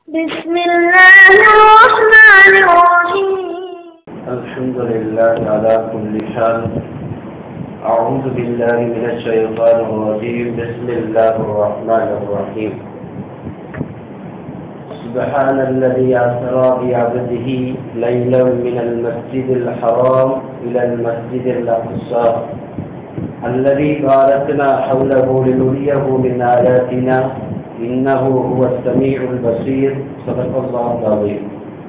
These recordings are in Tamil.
بسم الله الرحمن الرحيم الحمد لله على كل حال أعوذ بالله من الشيطان الرجيم بسم الله الرحمن الرحيم سبحان الذي أسرى بعبده ليلا من المسجد الحرام إلى المسجد الأقصى الذي باركنا حوله لنريه من آياتنا إنه هو السميع البصير صدق الله العظيم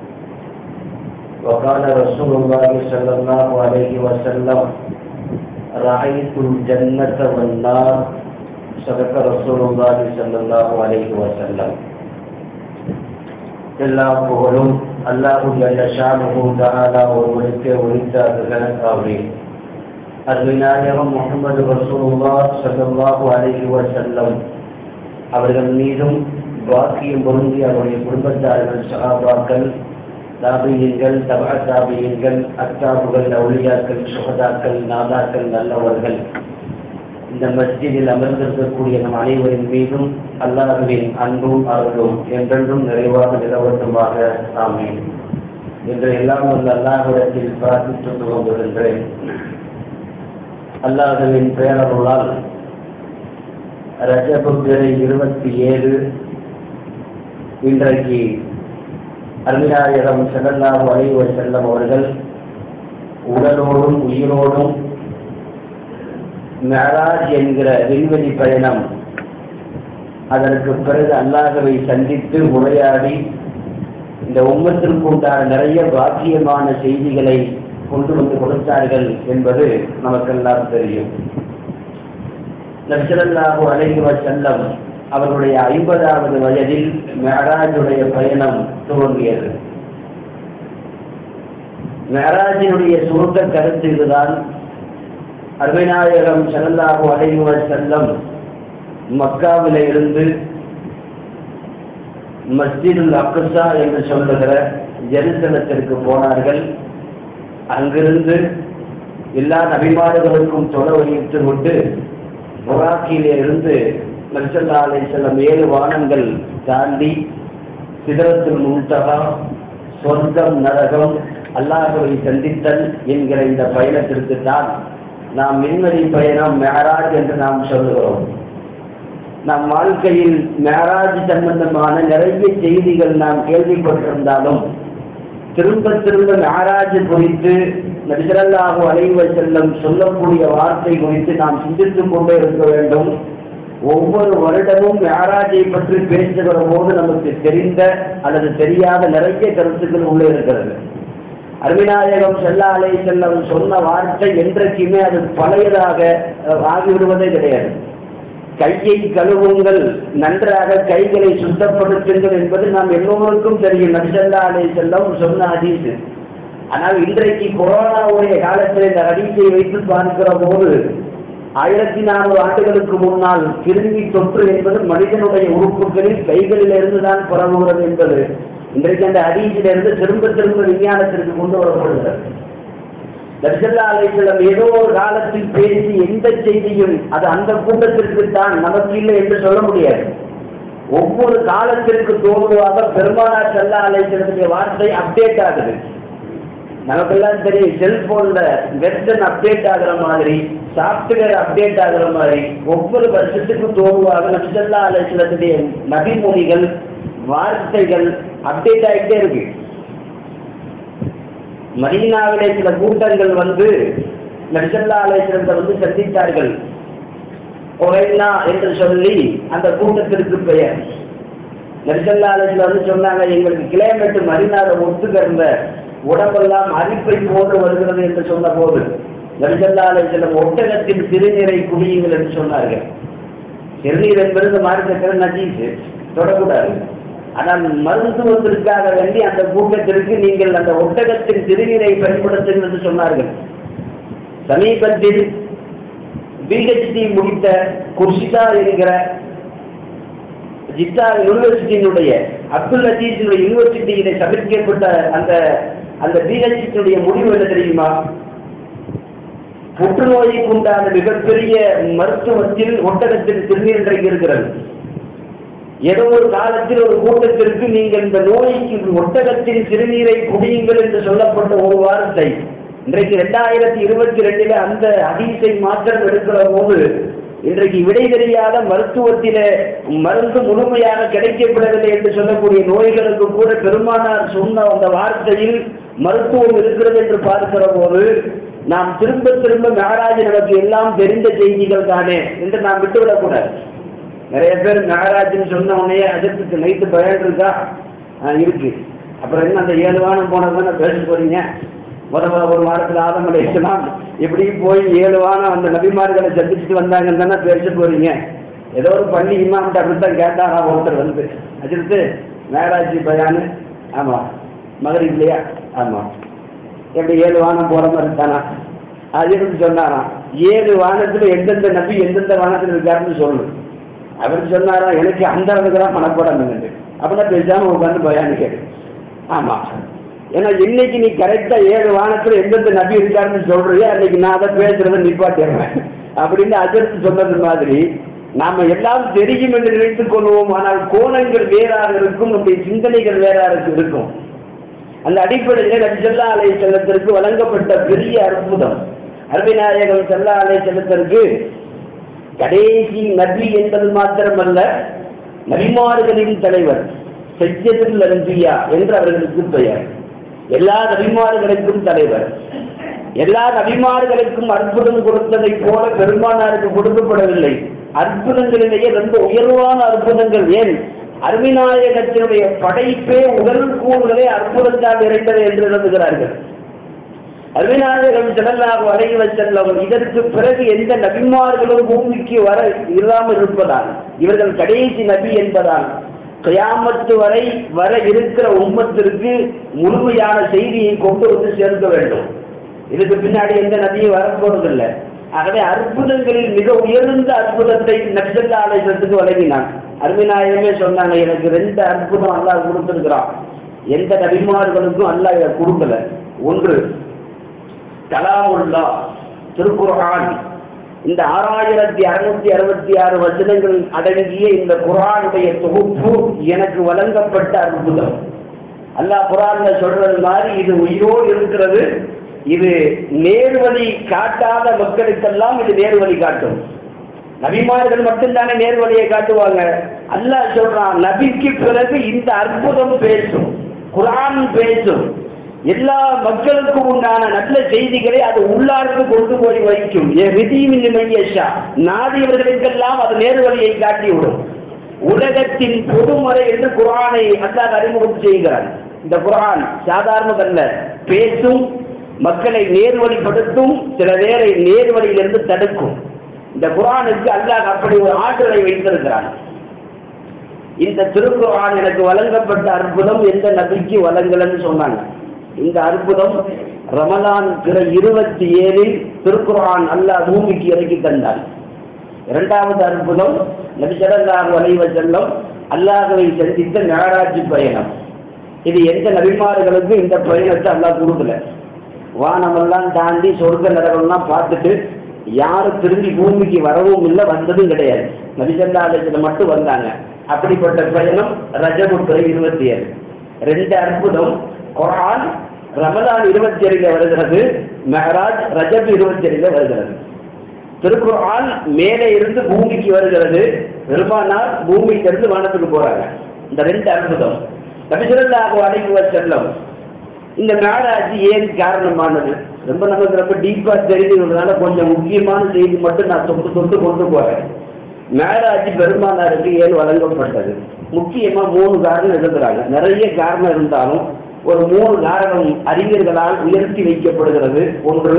وقال رسول الله صلى الله عليه وسلم رأيت الجنة والنار صدق رسول الله صلى الله عليه وسلم எல்லா புகழும் அல்லாஹு ஜல்லஷானுஹு தஆலா ஒருவனுக்கு உரித்தாகுகிறதாவே அருமைநாயகம் முகமது ரசூலுல்லாஹ் ஸல்லல்லாஹு அலைஹி வஸல்லம் அவர்கள் மீதும் வாக்கியம் பொருந்தி அவருடைய குடும்பத்தார்கள் சகாபாக்கள் தாபியன்கள் தபா தாபியன்கள் அத்தாபுகள் அவுளியாக்கள் சுகதாக்கள் நாதாக்கள் நல்லவர்கள் இந்த மஸ்ஜிதில் அமர்ந்திருக்கக்கூடிய நம் அனைவரின் மீதும் அல்லாஹுவின் அன்பும் அருளும் என்றென்றும் நிறைவாக நிலவட்டுமாக ஆமேன் என்று எல்லாம் உள்ள அல்லாஹிடத்தில் பிரார்த்தித்து துவங்குகின்றேன் அல்லாஹுவின் பேரருளால் ரஜபு பிறை இருபத்தி ஏழு இன்றைக்கு அருமையாயிரம் செல்லல்லாஹு அலைவ செல்லம் அவர்கள் உடலோடும் உயிரோடும் மெராஜ் என்கிற விண்வெளி பயணம் அதற்கு பிறகு அல்லாஹவை சந்தித்து உரையாடி இந்த உம்மத்திற்கு உண்டான நிறைய பாக்கியமான செய்திகளை கொண்டு வந்து கொடுத்தார்கள் என்பது நமக்கெல்லாம் தெரியும் நபிசல்லாஹு அலைவ செல்லம் அவர்களுடைய ஐம்பதாவது வயதில் மெஹராஜுடைய பயணம் துவங்கியது மெஹராஜினுடைய சுருக்க கருத்து இதுதான் அருமைநாயகம் செல்லல்லாஹு அலைவ செல்லம் மக்காவில இருந்து மஸ்ஜிதுல் அக்ஸா என்று சொல்லுகிற ஜெருசலத்திற்கு போனார்கள் அங்கிருந்து எல்லா நபிமார்களுக்கும் தொலை வைத்து விட்டு புராக்கியிலே இருந்து நபிசல்லா அலை செல்லம் ஏழு வானங்கள் தாண்டி சிதறத்தில் முன்தகா சொர்க்கம் நரகம் அல்லாஹவை சந்தித்தல் என்கிற இந்த பயணத்திற்கு தான் நாம் விண்வெளி பயணம் மேராஜ் என்று நாம் சொல்லுகிறோம் நம் வாழ்க்கையில் மேராஜ் சம்பந்தமான நிறைய செய்திகள் நாம் கேள்விப்பட்டிருந்தாலும் திரும்ப திரும்ப மேராஜ் குறித்து நபிசல்லாஹு அலைவ செல்லம் சொல்லக்கூடிய வார்த்தை குறித்து நாம் சிந்தித்துக் கொண்டே இருக்க வேண்டும் ஒவ்வொரு வருடமும் மேராஜை பற்றி பேசுகிற போது நமக்கு தெரிந்த அல்லது தெரியாத நிறைய கருத்துக்கள் உள்ளே இருக்கிறது அருமிநாயகம் செல்லா அலை செல்லம் சொன்ன வார்த்தை என்றைக்குமே அது பழையதாக ஆகிவிடுவதே கிடையாது கையை கழுவுங்கள் நன்றாக கைகளை சுத்தப்படுத்துங்கள் என்பது நாம் எல்லோருக்கும் தெரியும் நபிசல்லா அலை செல்லம் சொன்ன ஹதீஸ் ஆனால் இன்றைக்கு கொரோனாவுடைய காலத்தில் இந்த ஹதீஸை வைத்து பார்க்கிற போது ஆயிரத்தி நானூறு ஆண்டுகளுக்கு முன்னால் கிருமி தொற்று என்பது மனிதனுடைய உறுப்புகளில் கைகளில் இருந்துதான் பரவுகிறது என்பது இன்றைக்கு அந்த ஹதீஸிலிருந்து திரும்ப திரும்ப விஞ்ஞானத்திற்கு கொண்டு வரப்படுகிறது தர்சல்லா அலைசலம் ஏதோ ஒரு காலத்தில் பேசி எந்த செய்தியும் அது அந்த கூட்டத்திற்கு தான் நமக்கு இல்லை என்று சொல்ல முடியாது ஒவ்வொரு காலத்திற்கு தோதுவாக பெருமானா செல்லா அலைசலத்துடைய வார்த்தை அப்டேட் ஆகுது நமக்கெல்லாம் தெரியும் செல்போன்ல வெர்ஷன் அப்டேட் ஆகுற மாதிரி சாஃப்ட்வேர் அப்டேட் ஆகுற மாதிரி ஒவ்வொரு வருஷத்துக்கும் தோதுவாக நபிசல்லா அலைசலத்துடைய நபிமொழிகள் வார்த்தைகள் அப்டேட் ஆகிட்டே இருக்கு மதீனாவிலே சில கூட்டங்கள் வந்து நபிசல்லா அலைசிறந்த வந்து சந்தித்தார்கள் ஒரைனா என்று சொல்லி அந்த கூட்டத்திற்கு பெயர் நபிசல்லா அலைசில வந்து சொன்னாங்க எங்களுக்கு கிளைமேட் மதினாவை ஒத்துக்கிறந்த உடம்பெல்லாம் அரிப்பை போன்று வருகிறது என்று சொன்ன போது நபிசல்லா அலைசிலம் ஒட்டகத்தின் சிறுநீரை குடியுங்கள் என்று சொன்னார்கள் சிறுநீர் என்பது மார்க்கத்தில் நஜீஸ் தொடக்கூடாது ஆனால் மருத்துவத்திற்காக வேண்டி அந்த கூட்டத்திற்கு நீங்கள் அந்த ஒட்டகத்தின் சிறுநீரை பயன்படுத்துங்கள் என்று சொன்னார்கள் சமீபத்தில் பிஹெச்டி முடித்த குர்ஷிதா என்கிற ஜித்தா யூனிவர்சிட்டியினுடைய அப்துல் அஜீஸினுடைய யூனிவர்சிட்டியிலே சமர்ப்பிக்கப்பட்ட அந்த அந்த பிஹெச்டியினுடைய முடிவு என்ன தெரியுமா புற்றுநோய்க்கு உண்டான மிகப்பெரிய மருத்துவத்தில் ஒட்டகத்தில் சிறுநீர் இன்றைக்கு இருக்கிறது ஏதோ ஒரு காலத்தில் ஒரு கூட்டத்திற்கு நீங்கள் இந்த நோய்க்கு ஒட்டகத்தின் சிறுநீரை குடியுங்கள் என்று சொல்லப்பட்ட ஒரு வார்த்தை இன்றைக்கு ரெண்டாயிரத்தி இருபத்தி ரெண்டில் அந்த ஹதீஸை மாத்திரம் எடுக்கிற போது இன்றைக்கு விடை தெரியாத மருத்துவத்தில மருந்து முழுமையாக கிடைக்கப்படவில்லை என்று சொல்லக்கூடிய நோய்களுக்கு கூட பெருமானார் சொன்ன அந்த வார்த்தையில் மருத்துவம் இருக்கிறது என்று பார்க்கிற போது நாம் திரும்ப திரும்ப மேராஜ் நமக்கு எல்லாம் தெரிந்த செய்திகள் தானே என்று நாம் விட்டுவிடக்கூடாது நிறைய பேர் மேராஜ்னு சொன்ன உடனே அதற்கு நைட்டு பயன் இருக்கா ஆ, இருக்கு அப்புறம் என்ன அந்த ஏழு வானம் போனது தானே பேச போறீங்க முதல்ல ஒரு வாரத்தில் ஆதம் அலைக்கலாம் எப்படி போய் ஏழு வானம் அந்த நபிமார்களை சந்திச்சுட்டு வந்தாங்கன்னு தானே பேச போறீங்க ஏதோ ஒரு பள்ளி இமாம்கிட்ட அப்படித்தான் கேட்டாரா ஒருத்தர் வந்து அதுக்கு மேராஜ் பயானு ஆமாம் மகரி இல்லையா ஆமாம் எப்படி ஏழு வானம் போற மாதிரி தானா அது இருந்து சொன்னாராம் ஏழு வானத்துல எந்தெந்த நபி எந்தெந்த வானத்தில் இருக்காருன்னு சொல்லு அவர் சொன்னாரா எனக்கு அந்த அளவுக்கு தான் மனப்படம் இருந்தது அப்படின்னா பேசாம உட்காந்து பயானு கேடு ஆமா ஏன்னா இன்னைக்கு நீ கரெக்டா ஏழு வானத்துல எந்தெந்த நபி இருக்காருன்னு சொல்றியோ அன்னைக்கு நான் அதை பேசுறதை நிப்பாட்டிடுறேன் அப்படின்னு அஜர்த்து சொன்னது மாதிரி நாம எல்லாம் தெரியும் என்று நினைத்துக் கொள்வோம் ஆனால் கோணங்கள் வேறாக இருக்கும் நம்முடைய சிந்தனைகள் வேறாக இருக்கும் அந்த அடிப்படையில் நபி ஸல்லல்லாஹு அலைஹி செல்லத்திற்கு வழங்கப்பட்ட பெரிய அற்புதம் அருமைநாயகம் செல்லா அலை செல்லத்திற்கு கடைசி நபி என்பது மாத்திரமல்ல நபிமார்களின் தலைவர் சையதுல் அன்பியா என்று அவர்களுக்கு பெயர் எல்லா நபிமார்களுக்கும் தலைவர் எல்லா நபிமார்களுக்கும் அற்புதம் கொடுத்ததை போல பெருமானாருக்கு கொடுக்கப்படவில்லை அற்புதங்களிலேயே ரொம்ப உயர்வான அற்புதங்கள் ஏன் அருவிநாயகத்தினுடைய படைப்பே உடல் கூறுகளே அற்புதத்தால் நிறைந்தது என்று எழுதுகிறார்கள் அருவிநாயகம் செல்லல்லாக வரைவ செல்லும் இதற்கு பிறகு எந்த நபிமார்களும் பூமிக்கு வர இல்லாமல் இருப்பதால் இவர்கள் கடைசி நபி என்பதால் கயாமத்து வரை வர இருக்கிற உம்மத்திற்கு முழுமையான செய்தியை கொண்டு வந்து சேர்க்க வேண்டும் இதுக்கு பின்னாடி எந்த நபியும் வரப்போவதில்லை ஆகவே அற்புதங்களில் மிக உயர்ந்த அற்புதத்தை நட்சத்திர ஆலயத்துக்கு வழங்கினான் அருமைநாயகமே சொன்னாங்க எனக்கு ரெண்டு அற்புதம் அல்லாஹ் கொடுத்திருக்கிறான் எந்த நபிமார்களுக்கும் அல்லாஹ் இதை கொடுக்கல ஒன்று கலாமுல்லா திருக்குர்ஆன் இந்த ஆறாயிரத்தி அறுநூத்தி அறுபத்தி ஆறு வசனங்கள் அடங்கிய இந்த குர்ஆனுடைய தொகுப்பு எனக்கு வழங்கப்பட்ட அற்புதம் அல்லாஹ் குர்ஆன்ல சொல்றது மாதிரி இது உயிரோடு இருக்கிறது இது நேர்வழி காட்டாத மக்களுக்கெல்லாம் இது நேர்வழி காட்டும் நபிமார்கள் மட்டும்தானே நேர்வழியை காட்டுவாங்க அல்லாஹ் சொல்றான் நபிக்கு பிறகு இந்த அற்புதம் பேசும் குர்ஆன் பேசும் எல்லா மக்களுக்கும் உண்டான நல்ல செய்திகளை அது உள்ளார்க்கு கொண்டு போய் வைக்கும் மையஷா நாடியவர்களுக்கெல்லாம் அது நேர்வழியை காட்டிவிடும் உலகத்தின் பொதுமறை என்று குரானை அல்லாஹ் அறிமுகம் செய்கிறார் இந்த குரான் சாதாரணதல்ல பேசும் மக்களை நேர்வழிப்படுத்தும் சில பேரை நேர்வழியிலிருந்து தடுக்கும் இந்த குரானுக்கு அல்லாஹ் அப்படி ஒரு ஆற்றலை வைத்திருக்கிறான் இந்த திருக்குரான் எனக்கு வழங்கப்பட்ட அற்புதம் எந்த நபிக்கு வழங்கலன்னு சொன்னாங்க இந்த அற்புதம் ரமலான் பிற இருபத்தி ஏழில் திருக்குரான் அல்லாஹ் பூமிக்கு இறக்கி தந்தார் இரண்டாவது அற்புதம் நபிசல்லாஹ் வலைவ செல்லம் அல்லாஹவை சந்தித்த மேராஜ் பயணம் இது எந்த நபிமார்களுக்கும் இந்த பயணத்தை அல்லாஹ் கொடுக்கல வானமெல்லாம் தாண்டி சொர்க்க நரகம்லாம் பார்த்துட்டு யாரும் திரும்பி பூமிக்கு வரவும் இல்லை வந்ததும் கிடையாது நபிசல்லா அலைஜில் மட்டும் வந்தாங்க அப்படிப்பட்ட பயணம் ரஜபு பிறை இருபத்தி ஏழு ரெண்டு அற்புதம் குரான் ரமலான் இருபத்தி ஏழில் வருகிறது மெஹராஜ் ரஜப் இருபத்தி ஏழில் வருகிறது திருக்குர்ஆன் மேலே இருந்து பூமிக்கு வருகிறது பெருமானார் பூமியிலிருந்து வானத்துக்கு போறாங்க இந்த ரெண்டு அற்புதம் நபிசுல்லாஹு அலைஹி செல்லம் இந்த மேராஜ் ஏன் காரணமானது ரொம்ப நமக்கு ரொம்ப டீப்பா தெரிஞ்சுக்கிறதுனால கொஞ்சம் முக்கியமான செய்தி மட்டும் நான் தொட்டு தொட்டு கொண்டு போறேன் மேராஜ் பெருமானாருக்கு ஏன் வழங்கப்பட்டது முக்கியமா மூணு காரணம் எழுதுறாங்க நிறைய காரணம் இருந்தாலும் ஒரு மூணு காரணம் அறிஞர்களால் உயர்த்தி வைக்கப்படுகிறது ஒன்று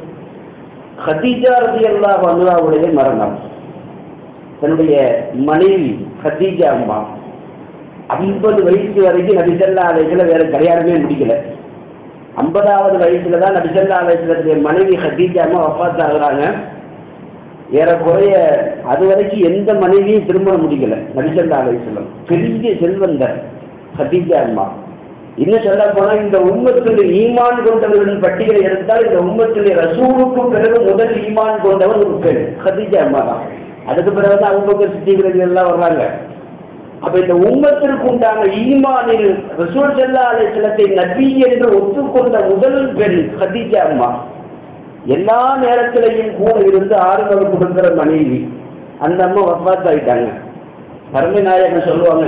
ஹதீஜா ரதி அல்லாஹ் அல்லாவுடைய மரணம் தன்னுடைய மனைவி ஹதீஜா அம்மா ஐம்பது வயசு வரைக்கும் நபிசல்லா அலைகளை வேற கல்யாணமே முடிக்கல ஐம்பதாவது வயசுல தான் நபிசல்லா அலைகளுடைய மனைவி ஹதீஜா அம்மா வப்பாத் ஆகுறாங்க ஏறக்குறைய அது வரைக்கும் எந்த மனைவியும் திருமணம் முடிக்கல நபிசல்லா அலையம் பெரிய செல்வந்தர் ஹதீஜா அம்மா இன்னும் சொல்ல போனா இந்த உம்மத்துடைய ஈமான் கொண்டவர்களின் பட்டியலை எடுத்தால் இந்த உம்மத்துடைய ரசூலுக்கு பிறகு முதல் ஈமான் கொண்டவர் ஒரு பெண் ஹதீஜா அம்மா தான் அதுக்கு பிறகு தான் அவங்க சித்திகள் எல்லாம் வர்றாங்க அப்ப இந்த உம்மத்திற்கு உண்டான ஈமானில் ரசூல் சல்லா அலிஸ்லத்தை நபி என்று ஒத்துக்கொண்ட முதல் பெண் ஹதீஜா அம்மா எல்லா நேரத்திலையும் கூட இருந்து ஆறுதல் கொடுக்கிற மனைவி அந்த அம்மா வஃபாத் ஆயிட்டாங்க கருமை நாயகன் சொல்லுவாங்க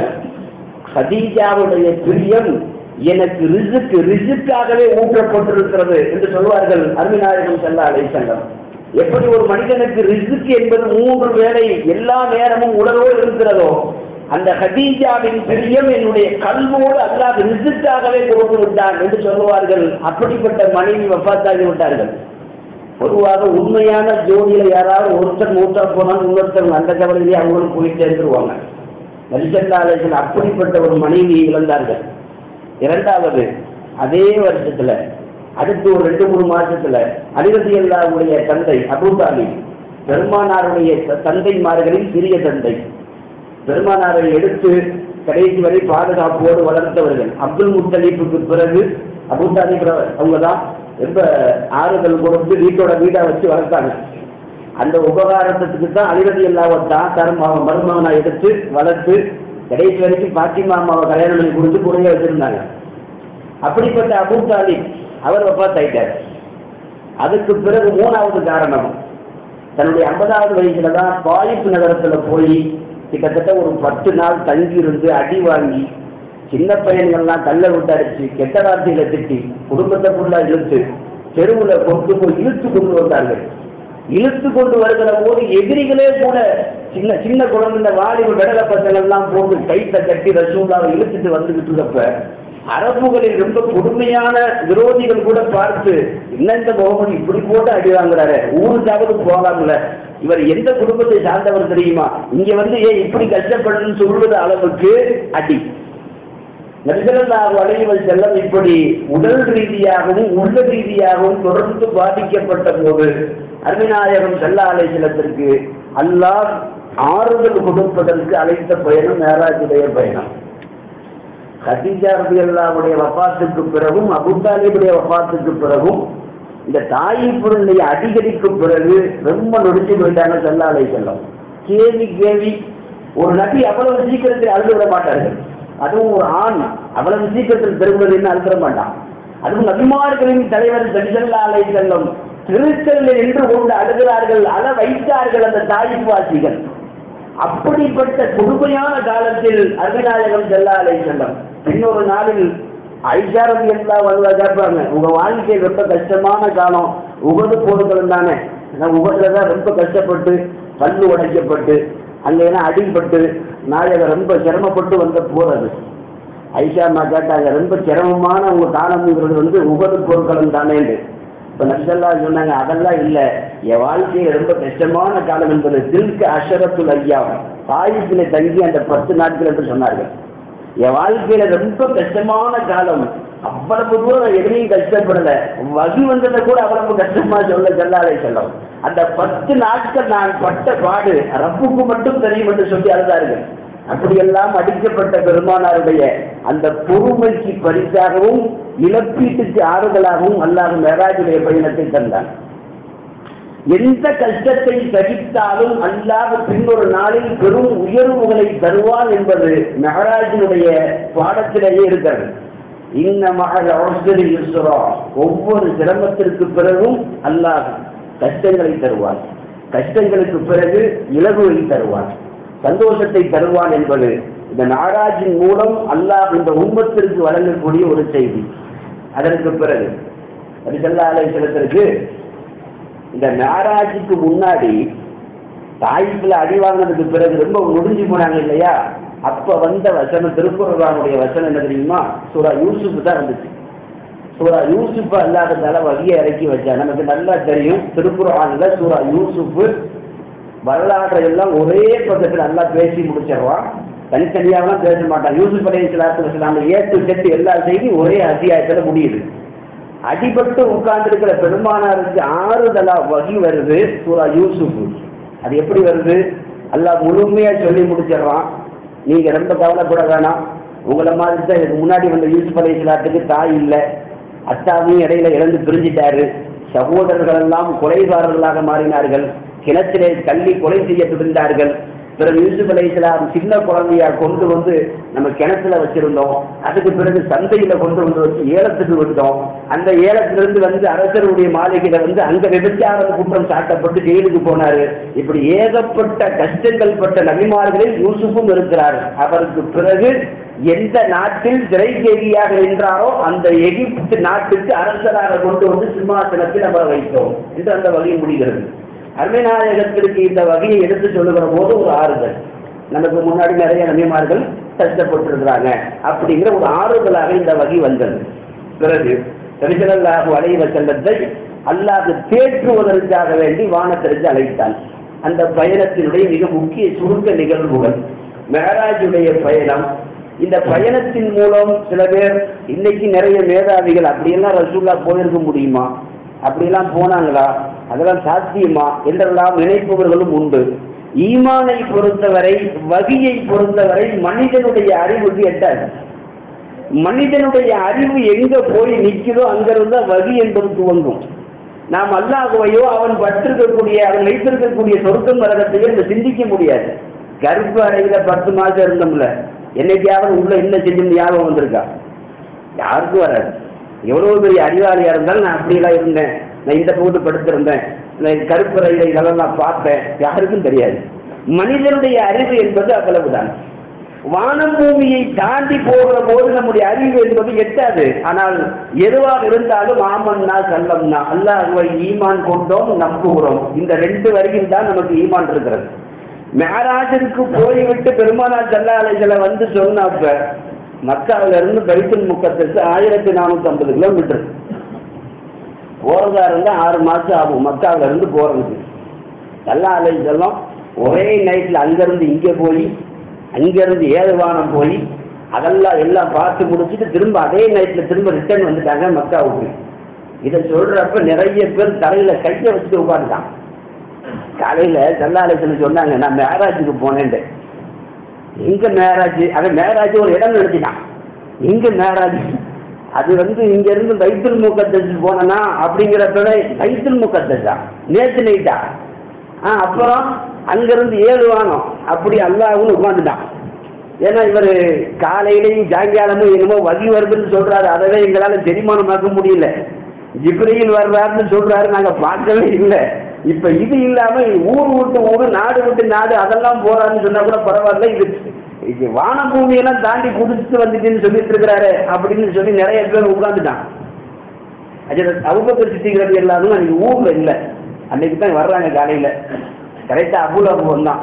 ஹதீஜாவுடைய பிரியம் எனக்கு ரிசுக்கு ரிசுக்காகவே ஊற்றப்பட்டிருக்கிறது என்று சொல்வார்கள் அருமைநாயகம் செல்ல அலைசங்கம் எப்படி ஒரு மனிதனுக்கு ரிசுக்கு என்பது மூன்று வேளை எல்லா நேரமும் உடலோடு இருக்கிறதோ அந்த ஹதீஜாவின் பிரியம் என்னுடைய கல்வோடு அல்லாஹ் ரிசுக்காகவே கொடுத்து விட்டான் என்று சொல்லுவார்கள் அப்படிப்பட்ட மனைவி வஃபாத்தாகி விட்டார்கள் பொதுவாக உண்மையான ஜோதியில யாராவது ஒருத்தர் மூத்தா போனால் இன்னொருத்தர் அந்த கவலையிலே அவங்களும் போய் சேர்ந்துருவாங்க நரிசல்லாலேசன் அப்படிப்பட்ட ஒரு மனைவியை இழந்தார்கள் இரண்டாவது அதே வருஷத்துல அடுத்து ஒரு ரெண்டு மூணு மாசத்துல அலிரதி அல்லாவுடைய தந்தை அபூதாலி பெருமானாருடைய த- தந்தைமார்களின் சிறிய தந்தை பெருமானாரை எடுத்து கடைசி வரை பாதுகாப்போடு வளர்த்தவர்கள் அப்துல் முத்தலீப்புக்கு பிறகு அபூதாலி அவங்க தான் ரொம்ப ஆறுதல் கொடுத்து வீட்டோட வீடா வச்சு வளர்த்தாங்க அந்த உபகாரத்துக்கு தான் அலிரதி அல்லாவை தான் தரும் அவன் மருமகனை எடுத்து வளர்த்து கடைசி வரைக்கும் பாத்திமா அம்மாவை கல்யாணம் பண்ணி கொடுத்து கூடயே வச்சிருந்தாங்க அப்படிப்பட்ட அபூ தாலிப் அவர் வஃபாத் ஆயிட்டார் அதுக்கு பிறகு மூணாவது காரணம் தன்னுடைய ஐம்பதாவது வயசுல தான் பாயிப் நகரத்துல போய் கிட்டத்தட்ட ஒரு பத்து நாள் தங்கி இருந்து அடி வாங்கி சின்ன பையன்கள்லாம் கல்லை விட்டு அடிச்சு கெட்ட வார்த்தையில திட்டி குடும்பத்தை ஃபுல்லா இழுத்து தெருவுல கொண்டு போய் இழுத்து கொண்டு வந்தார்கள் இழுத்து கொண்டு வருகிற போது எதிரிகளே கூட சின்ன சின்ன குழந்தை வாலிப விடல பசங்கள்லாம் போட்டு கைத்த கட்டி ரசூலாவை இழுத்துட்டு வந்துகிட்டு இருக்கப்ப அரபுகளில் ரொம்ப கொடுமையான விரோதிகள் கூட பார்த்து என்ன இந்த முகமது இப்படி போட்டு அடி வாங்குறாரு ஊருக்காவது போகலாம்ல இவர் எந்த குடும்பத்தை சார்ந்தவர் தெரியுமா இங்க வந்து ஏன் இப்படி கஷ்டப்படுன்னு சொல்வது அளவுக்கு அடி நபிகளார் வலைவல் செல்லம் இப்படி உடல் ரீதியாகவும் உள்ள ரீதியாகவும் தொடர்ந்து பாதிக்கப்பட்ட போது அருமைநாயகம் செல்ல அலைசலத்திற்கு அல்லாஹ் ஆறுதல் கொடுப்பதற்கு அழைத்த பயணம் மேராஜுடைய பயணம் ஹதீஜா ரபி அல்லாவுடைய வஃபாத்துக்கு பிறகும் அபுதாலிபுடைய வஃபாத்துக்கு பிறகும் இந்த தாயிப்புடைய அடிக்கடிக்கு பிறகு ரொம்ப நொடிச்சு போயிட்டாங்க செல்லா அலை செல்லம் கேள்வி கேள்வி ஒரு நபி அவ்வளவு சீக்கிரத்தில் அழுது விட மாட்டார்கள் அதுவும் ஒரு ஆண் அவ்வளவு சீக்கிரத்தில் திரும்புவதுன்னு அழுத மாட்டான் அதுவும் நபிமார்களின் தலைவர் செல்லா அலை செல்லம் திருத்தலில் நின்று கொண்டு அழுகிறார்கள் அழ வைத்தார்கள் அந்த தாயிப்புவாசிகள் அப்படிப்பட்ட கொடுமையான காலத்தில் அருமைநாயகம் செல்லா அலை செல்லம் இன்னொரு நாளில் ஐஷாரதி எல்லாம் வந்து கேட்பாங்க உங்க வாழ்க்கை ரொம்ப கஷ்டமான காலம் உகது போடுகளும் தானே நான் உகதுல தான் ரொம்ப கஷ்டப்பட்டு பல்லு உடைக்கப்பட்டு அங்க எல்லாம் அடிபட்டு நாயகர் ரொம்ப சிரமப்பட்டு வந்த போறது ஐஷா அம்மா கேட்டாங்க ரொம்ப சிரமமான உங்க காலம்ங்கிறது வந்து உகது பொருட்களும் தானேன்னு இப்ப நபிசல்லா சொன்னாங்க அதெல்லாம் இல்ல என் வாழ்க்கையில ரொம்ப கஷ்டமான காலம் என்பது தில்க அஷரத்துல் ஐயாம் தாயிப்பிலே தங்கி அந்த பத்து நாட்கள் என்று சொன்னார்கள் என் வாழ்க்கையில ரொம்ப கஷ்டமான காலம் அவ்வளவு தூரம் எதுலையும் கஷ்டப்படல வகி வந்ததை கூட அவ்வளவு கஷ்டமா சொல்ல செல்லாலே செல்லும் அந்த பத்து நாட்கள் நான் பட்ட பாடு ரப்புக்கு மட்டும் தெரியும் என்று சொல்லி அழுதார்கள் அப்படியெல்லாம் அடிக்கப்பட்ட பெருமானாருடைய அந்த பொறுமைக்கு பரிசாகவும் இழப்பீட்டுக்கு ஆறுதலாகவும் அல்லாஹ் மெராஜுடைய பயணத்தை தந்தான் எந்த கஷ்டத்தை சகித்தாலும் அல்லாஹ் பின்னொரு நாளில் பெரும் உயர்வுகளை தருவான் என்பது மெஹராஜினுடைய பாடத்திலேயே இருக்கிறது இன்ன மகள் அவசரி யுஸ்ரா ஒவ்வொரு சிரமத்திற்கு பிறகும் அல்லாஹ் கஷ்டங்களை தருவான் கஷ்டங்களுக்கு பிறகு இலகுவை தருவான் சந்தோஷத்தை தருவான் என்பது இந்த நாராஜின் மூலம் அல்லாஹ் இந்த உம்மத்திற்கு வழங்கக்கூடிய ஒரு செய்தி அதற்கு பிறகு நபிசல்லா அலைஹிஸ்ஸலத்திற்கு இந்த நாராஜுக்கு முன்னாடி தாய்ப்புல அடி வாங்கினதுக்கு பிறகு ரொம்ப முடிஞ்சு போனாங்க இல்லையா அப்ப வந்த வசனம் திருக்குறளானுடைய வசனம் என்ன தெரியுமா சூரா யூசுப் தான் வந்துச்சு சூரா யூசுப் அல்லாததால வகையை இறக்கி வச்சா நமக்கு நல்லா தெரியும் திருக்குறான்ல சூரா யூசுப் வரலாற்றை எல்லாம் ஒரே பக்கத்தில் நல்லா பேசி முடிச்சிடுவான் தனித்தனியாலாம் பேச மாட்டான் யூசுப் அலி இஸ்லாத்து வசலாம் ஏற்று செட்டு எல்லா செய்தியும் ஒரே அத்தியாயத்தில் முடியுது அடிபட்டு உட்கார்ந்துருக்கிற பெருமானாருக்கு ஆறுதலா வகி வருது சூரா யூசுப் அது எப்படி வருது அல்லாஹ் முழுமையா சொல்லி முடிச்சிடுறான் நீங்க ரொம்ப கவலைப்பட வேணாம் உங்களை மாதிரி தான் இதுக்கு முன்னாடி வந்த யூசுப் அலி இஸ்லாத்துக்கு தாய் இல்லை அத்தாவையும் இடையில இழந்து பிரிஞ்சிட்டாரு சகோதரர்கள் எல்லாம் கொலைகாரர்களாக மாறினார்கள் கிணற்றிலே தள்ளி கொலை செய்யப்பட்டிருந்தார்கள் பிறகு யூசுப் அலை இஸ்லாம் சின்ன குழந்தையா கொண்டு வந்து நம்ம கிணத்துல வச்சிருந்தோம் அதுக்கு பிறகு சந்தையில கொண்டு வந்து வச்சு ஏலத்துக்கு விட்டோம் அந்த ஏலத்திலிருந்து வந்து அரசருடைய மாளிகையில வந்து அங்க விபச்சாரம் குற்றம் சாட்டப்பட்டு ஜெயிலுக்கு போனாரு இப்படி ஏகப்பட்ட கஷ்டங்கள் பட்ட நபிமார்களில் யூசுஃபும் இருக்கிறார் அவருக்கு பிறகு எந்த நாட்டில் சிறை கைதியாக நின்றாரோ அந்த எகிப்து நாட்டுக்கு அரசராக கொண்டு வந்து சிம்மாசனத்தில் அமர வைத்தோம் என்று அந்த வகை முடிகிறது அருமைநாயகத்திற்கு இந்த வகையை எடுத்து சொல்லுகிற போது ஒரு ஆறுதல் நமக்கு முன்னாடி நிறைய நபிமார்கள் கஷ்டப்பட்டிருக்கிறாங்க அப்படிங்கிற ஒரு ஆறுதலாக இந்த வகை வந்தது பிறகு தெரிசலாக அலைவ செல்லத்தை அல்லாஹ் தேற்றுவதற்காக வேண்டி வானத்திற்கு அழைத்தான் அந்த பயணத்தினுடைய மிக முக்கிய சுருக்க நிகழ்வுகள் மெஹராஜுடைய பயணம் இந்த பயணத்தின் மூலம் சில பேர் இன்னைக்கு நிறைய மேதாவிகள் அப்படியெல்லாம் ரசூல்லா போயிருக்க முடியுமா அப்படியெல்லாம் போனாங்களா அதெல்லாம் சாத்தியமா என்றெல்லாம் நினைப்பவர்களும் உண்டு ஈமானை பொறுத்தவரை வகியை பொறுத்தவரை மனிதனுடைய அறிவுக்கு எட்டாது மனிதனுடைய அறிவு எங்க போய் நிற்கிறதோ அங்கிருந்த வகி என்பது துவங்கும் நாம் அல்லாஹுவையோ அவன் பற்றிருக்கக்கூடிய அவன் வைத்திருக்கக்கூடிய சொர்க்கம் நரகத்தையோ இந்த சிந்திக்க முடியாது கர்ப்ப அறையில பத்து மாசம் இருந்தோம்ல என்னைக்காவது உள்ள என்ன செஞ்சு ஞாபகம் வந்திருக்கா யாருக்கும் வராது எவ்வளவு பெரிய அறிவாளியா இருந்தாலும் நான் அப்படியெல்லாம் இருந்தேன் நான் இந்த போட்டு படுத்திருந்தேன் நான் கருப்பறையில இதெல்லாம் நான் பார்த்தேன் யாருக்கும் தெரியாது மனிதனுடைய அறிவு என்பது அவ்வளவுதான் வானம் பூமியை தாண்டி போகிற போது நம்முடைய அறிவு என்பது எட்டாது ஆனால் எதுவாக இருந்தாலும் ஆமன்னா சல்லம்னா அல்லாஹுவை ஈமான் கொண்டோம் நம்புகிறோம் இந்த ரெண்டு வரைக்கும் தான் நமக்கு ஈமான் இருக்கிறது மேராஜருக்கு போய்விட்டு பெருமானார் சல்லா அலைகளை வந்து சொன்னப்ப மக்காவில இருந்து பைத்துல் முக்கத்துக்கு ஆயிரத்தி நானூத்தி ஐம்பது கிலோமீட்டர் போறதா இருந்தா ஆறு மாசம் ஆகும் மக்காவில இருந்து போறதுக்கு சல்லா அலை செல்லம் ஒரே நைட்ல அங்கிருந்து இங்க போய் அங்கிருந்து ஏழுவானம் போய் அதெல்லாம் எல்லாம் பார்த்து முடிச்சுட்டு திரும்ப அதே நைட்ல திரும்ப ரிட்டர்ன் வந்துட்டாங்க மக்காவுக்கு இதை சொல்றப்ப நிறைய பேர் தலையில கையை வச்சுட்டு உட்காந்துட்டான் காலையில சல்லாலயத்தில் சொன்னாங்க நான் மேராஜுக்கு போனேன்ட்டு எங்க மேராஜ் அவன் மேராஜ் ஒரு இடம் நினைச்சிட்டான் எங்க மேராஜ் அது வந்து இங்க இருந்து பைத்துல் முக்கத்தஸ் போனனா அப்படிங்கிறப்ப பைத்துல் முக்கத்தஸா நேத்து நைட்டா ஆ அப்புறம் அங்கிருந்து ஏழு வானம் அப்படி அல்லாஹ்னு உட்காந்துட்டான் ஏன்னா இவர் காலையிலையும் சாயங்காலமும் என்னமோ வகி வருதுன்னு சொல்றாரு அதவே எங்களால செரிமானமாக்க முடியல ஜிப்ரியில் வர்றாருன்னு சொல்றாரு நாங்க பார்க்கவே இல்லை இப்ப இது இல்லாம ஊர் விட்டு ஊர் நாடு விட்டு நாடு அதெல்லாம் போறான்னு சொன்னா கூட பரவாயில்ல இது இது வான பூமியெல்லாம் தாண்டி குதிச்சுட்டு வந்துட்டுன்னு சொல்லிட்டு இருக்கிறாரு அப்படின்னு சொல்லி நிறைய பேர் உட்காந்துட்டான் அது அவுபக்கர் சித்திக்கிறது எல்லாரும் அன்னைக்கு ஊர்ல இல்லை அன்னைக்கு தான் வர்றாங்க காலையில கரெக்டா அபுல் அபு வந்தான்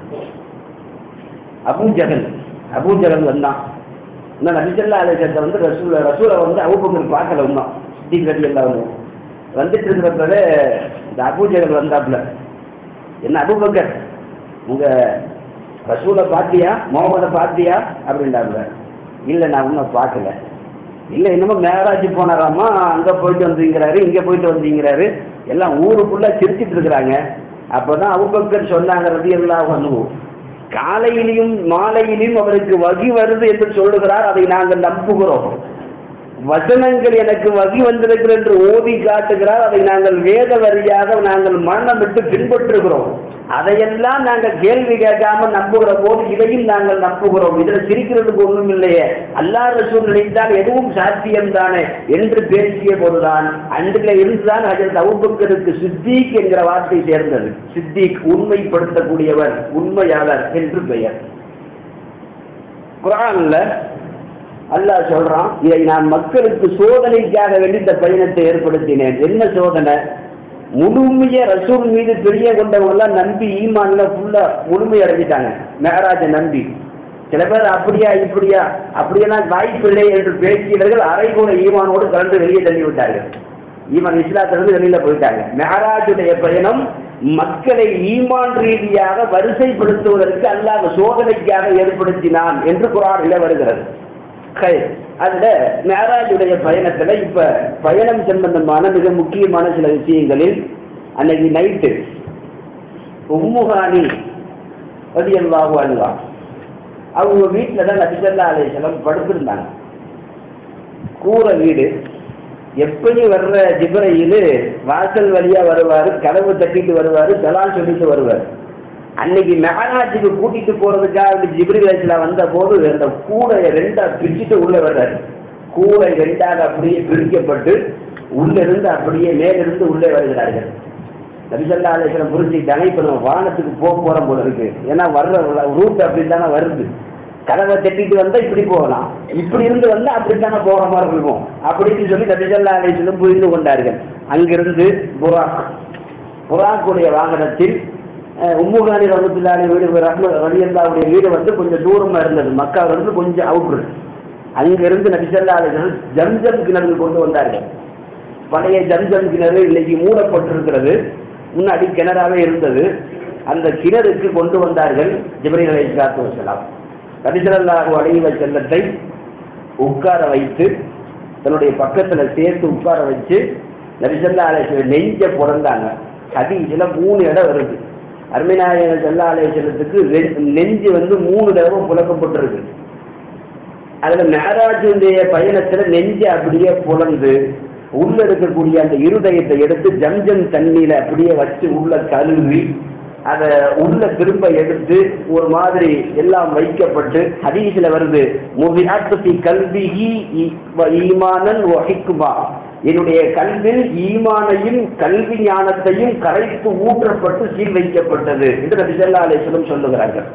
அபு ஜகல் அபு ஜகல் வந்தான் இன்னும் நபிசல்லா அலிசத்தை வந்து ரசூல ரசூலை வந்து அவுபக்கர் பார்க்கல இன்னும் சித்திக்கிறது எல்லாம் வந்து வந்துட்டு இருக்கிறப்ப இந்த அபூஜகல் வந்தாப்புல என்ன அபுபக்கர் உங்க ரசூலை பார்த்தியா முகமதை பார்த்தியா அப்படின்றாப்புல இல்லை நான் இன்னும் பார்க்கல இல்லை என்னமோ மேராஜ் போனாராமா அங்கே போயிட்டு வந்தீங்கிறாரு இங்கே போயிட்டு வந்தீங்கிறாரு எல்லாம் ஊருக்குள்ள சிரிச்சிட்டு இருக்கிறாங்க அப்போதான் அபுபக்கர் சொன்னாங்க ரதி எல்லாம் பண்ணுவோம் காலையிலையும் மாலையிலையும் அவருக்கு வகி வருது என்று சொல்லுகிறார் அதை நாங்கள் நம்புகிறோம் வசனங்கள் எனக்கு வகி வந்திருக்கிறது என்று ஓதி காட்டுகிறார் அதை நாங்கள் வேத வரியாக நாங்கள் மரணம் விட்டு பின்பற்றுகிறோம் அதையெல்லாம் நாங்கள் கேள்வி கேட்காம நம்புகிற போது இதையும் நாங்கள் நம்புகிறோம் இதுல சிரிக்கிறதுக்கு ஒன்றும் இல்லையே அல்லா ரசூல் நினைத்தால் எதுவும் சாத்தியம் தானே என்று பேசிய போதுதான் அன்றில இருந்துதான் ஹஜரத் அவுபக்கருக்கு சித்திக் என்கிற வார்த்தை சேர்ந்தது சித்திக் உண்மைப்படுத்தக்கூடியவர் உண்மையாளர் என்று பெயர் குரான்ல அல்லாஹ் சொல்றான் இதை நான் மக்களுக்கு சோதனைக்காக வேண்டி இந்த பயணத்தை ஏற்படுத்தினேன் என்ன சோதனை முழுமைய ரசூல் மீது பிரிய கொண்டவங்க எல்லாம் நம்பி ஈமான்ல ஃபுல்லா முழுமை அடைஞ்சிட்டாங்க மேராஜை நம்பி சில பேர் அப்படியா இப்படியா அப்படியெல்லாம் வாய்ப்பில்லை என்று பேசியவர்கள் அரைகுண ஈமானோடு கலந்து வெளியே தள்ளி விட்டார்கள் ஈமான் இஸ்லாத்திலிருந்து வெளியில போயிட்டாங்க மேராஜுடைய பயணம் மக்களை ஈமான் ரீதியாக வரிசைப்படுத்துவதற்கு அல்லாஹ் சோதனைக்காக ஏற்படுத்தினான் என்று குரானில் வருகிறது கை அதுல மேராஜுடைய பயணத்துல இப்ப பயணம் சம்பந்தமான மிக முக்கியமான சில விஷயங்களில் அன்னைக்கு நைட்டு உம்முகானி பதியல்வாகு அல்வா அவங்க வீட்டில் தான் நபிசல்லா அலையம் படுத்திருந்தாங்க கூரை வீடு எப்பயும் வர்ற ஜிப்ரையில் வாசல் வழியா வருவார் கதவு தட்டிட்டு வருவார் சலான் சொல்லிட்டு வருவார் அன்னைக்கு மெகராஜுக்கு கூட்டிட்டு போறதுக்காக ஜிப்ரில் அலிஸ்லாம் வந்த போது அந்த கூடையை ரெண்டா பிரிச்சுட்டு உள்ள வர்றாரு கூடை ரெண்டாக அப்படியே பிரிக்கப்பட்டு உள்ளிருந்து அப்படியே மேலிருந்து உள்ளே வருகிறார்கள் நபிசல்லா அலிஸ்லாம் புரிஞ்சுக்கிட்டாங்க இப்போ நம்ம வானத்துக்கு போக போறோம் போல இருக்கு ஏன்னா வர்ற ரூட் அப்படி தானே வருது கதவை தட்டிட்டு வந்தா இப்படி போகலாம் இப்படி இருந்து வந்தா அப்படித்தானே போகிற மாதிரி இருக்கும் அப்படின்னு சொல்லி நபிசல்லா அலிஸ்லம் புரிந்து கொண்டார்கள் அங்கிருந்து புராக் புறாக்குடைய வாகனத்தில் அஹ், உம்முகானி ரமத்துல்லாடி வீடு ரஹ்ம ரலியல்லாவுடைய வீடு வந்து கொஞ்சம் தூரமா இருந்தது மக்காவில இருந்து கொஞ்சம் அவுட்ரு அங்கிருந்து நபிசல்லாளர்கள் ஜம்ஜம் கிணறு கொண்டு வந்தார்கள் பழைய ஜம்ஜம் கிணறு இன்னைக்கு மூடப்பட்டிருக்கிறது முன்னாடி கிணறாவே இருந்தது அந்த கிணறுக்கு கொண்டு வந்தார்கள் ஜிப்ரீல் அலை சலாத்து வசலாம் நபிசல்லாஹு அலைவ செல்லத்தை உட்கார வைத்து தன்னுடைய பக்கத்துல சேர்த்து உட்கார வச்சு நபிசல்லா அலை நெஞ்ச பிறந்தாங்க ஹதீஸ்ல மூணு இடம் வருது அருமைநாயக செல்லா அலைச்சலத்துக்கு நெஞ்சு வந்து மூணு தடவை புழக்கப்பட்டிருக்கு அதுல மெஹராஜுடைய பயணத்துல நெஞ்சு அப்படியே புலந்து உள்ள இருக்கக்கூடிய அந்த இருதயத்தை எடுத்து ஜம்ஜம் தண்ணியில அப்படியே வச்சு உள்ள கழுவி அதை உள்ள திரும்ப எடுத்து ஒரு மாதிரி எல்லாம் வைக்கப்பட்டு ஹதீஸ்ல வருது முவிஹாத்தி கல்விஹி இ- வ ஈமானன் வ ஹிக்மா என்னுடைய கல்வில் ஈமானையும் கல்வி ஞானத்தையும் கரைத்து ஊற்றப்பட்டு சீல் வைக்கப்பட்டது என்று நபிசல்லா அலிஸ்லம் சொல்லுகிறார்கள்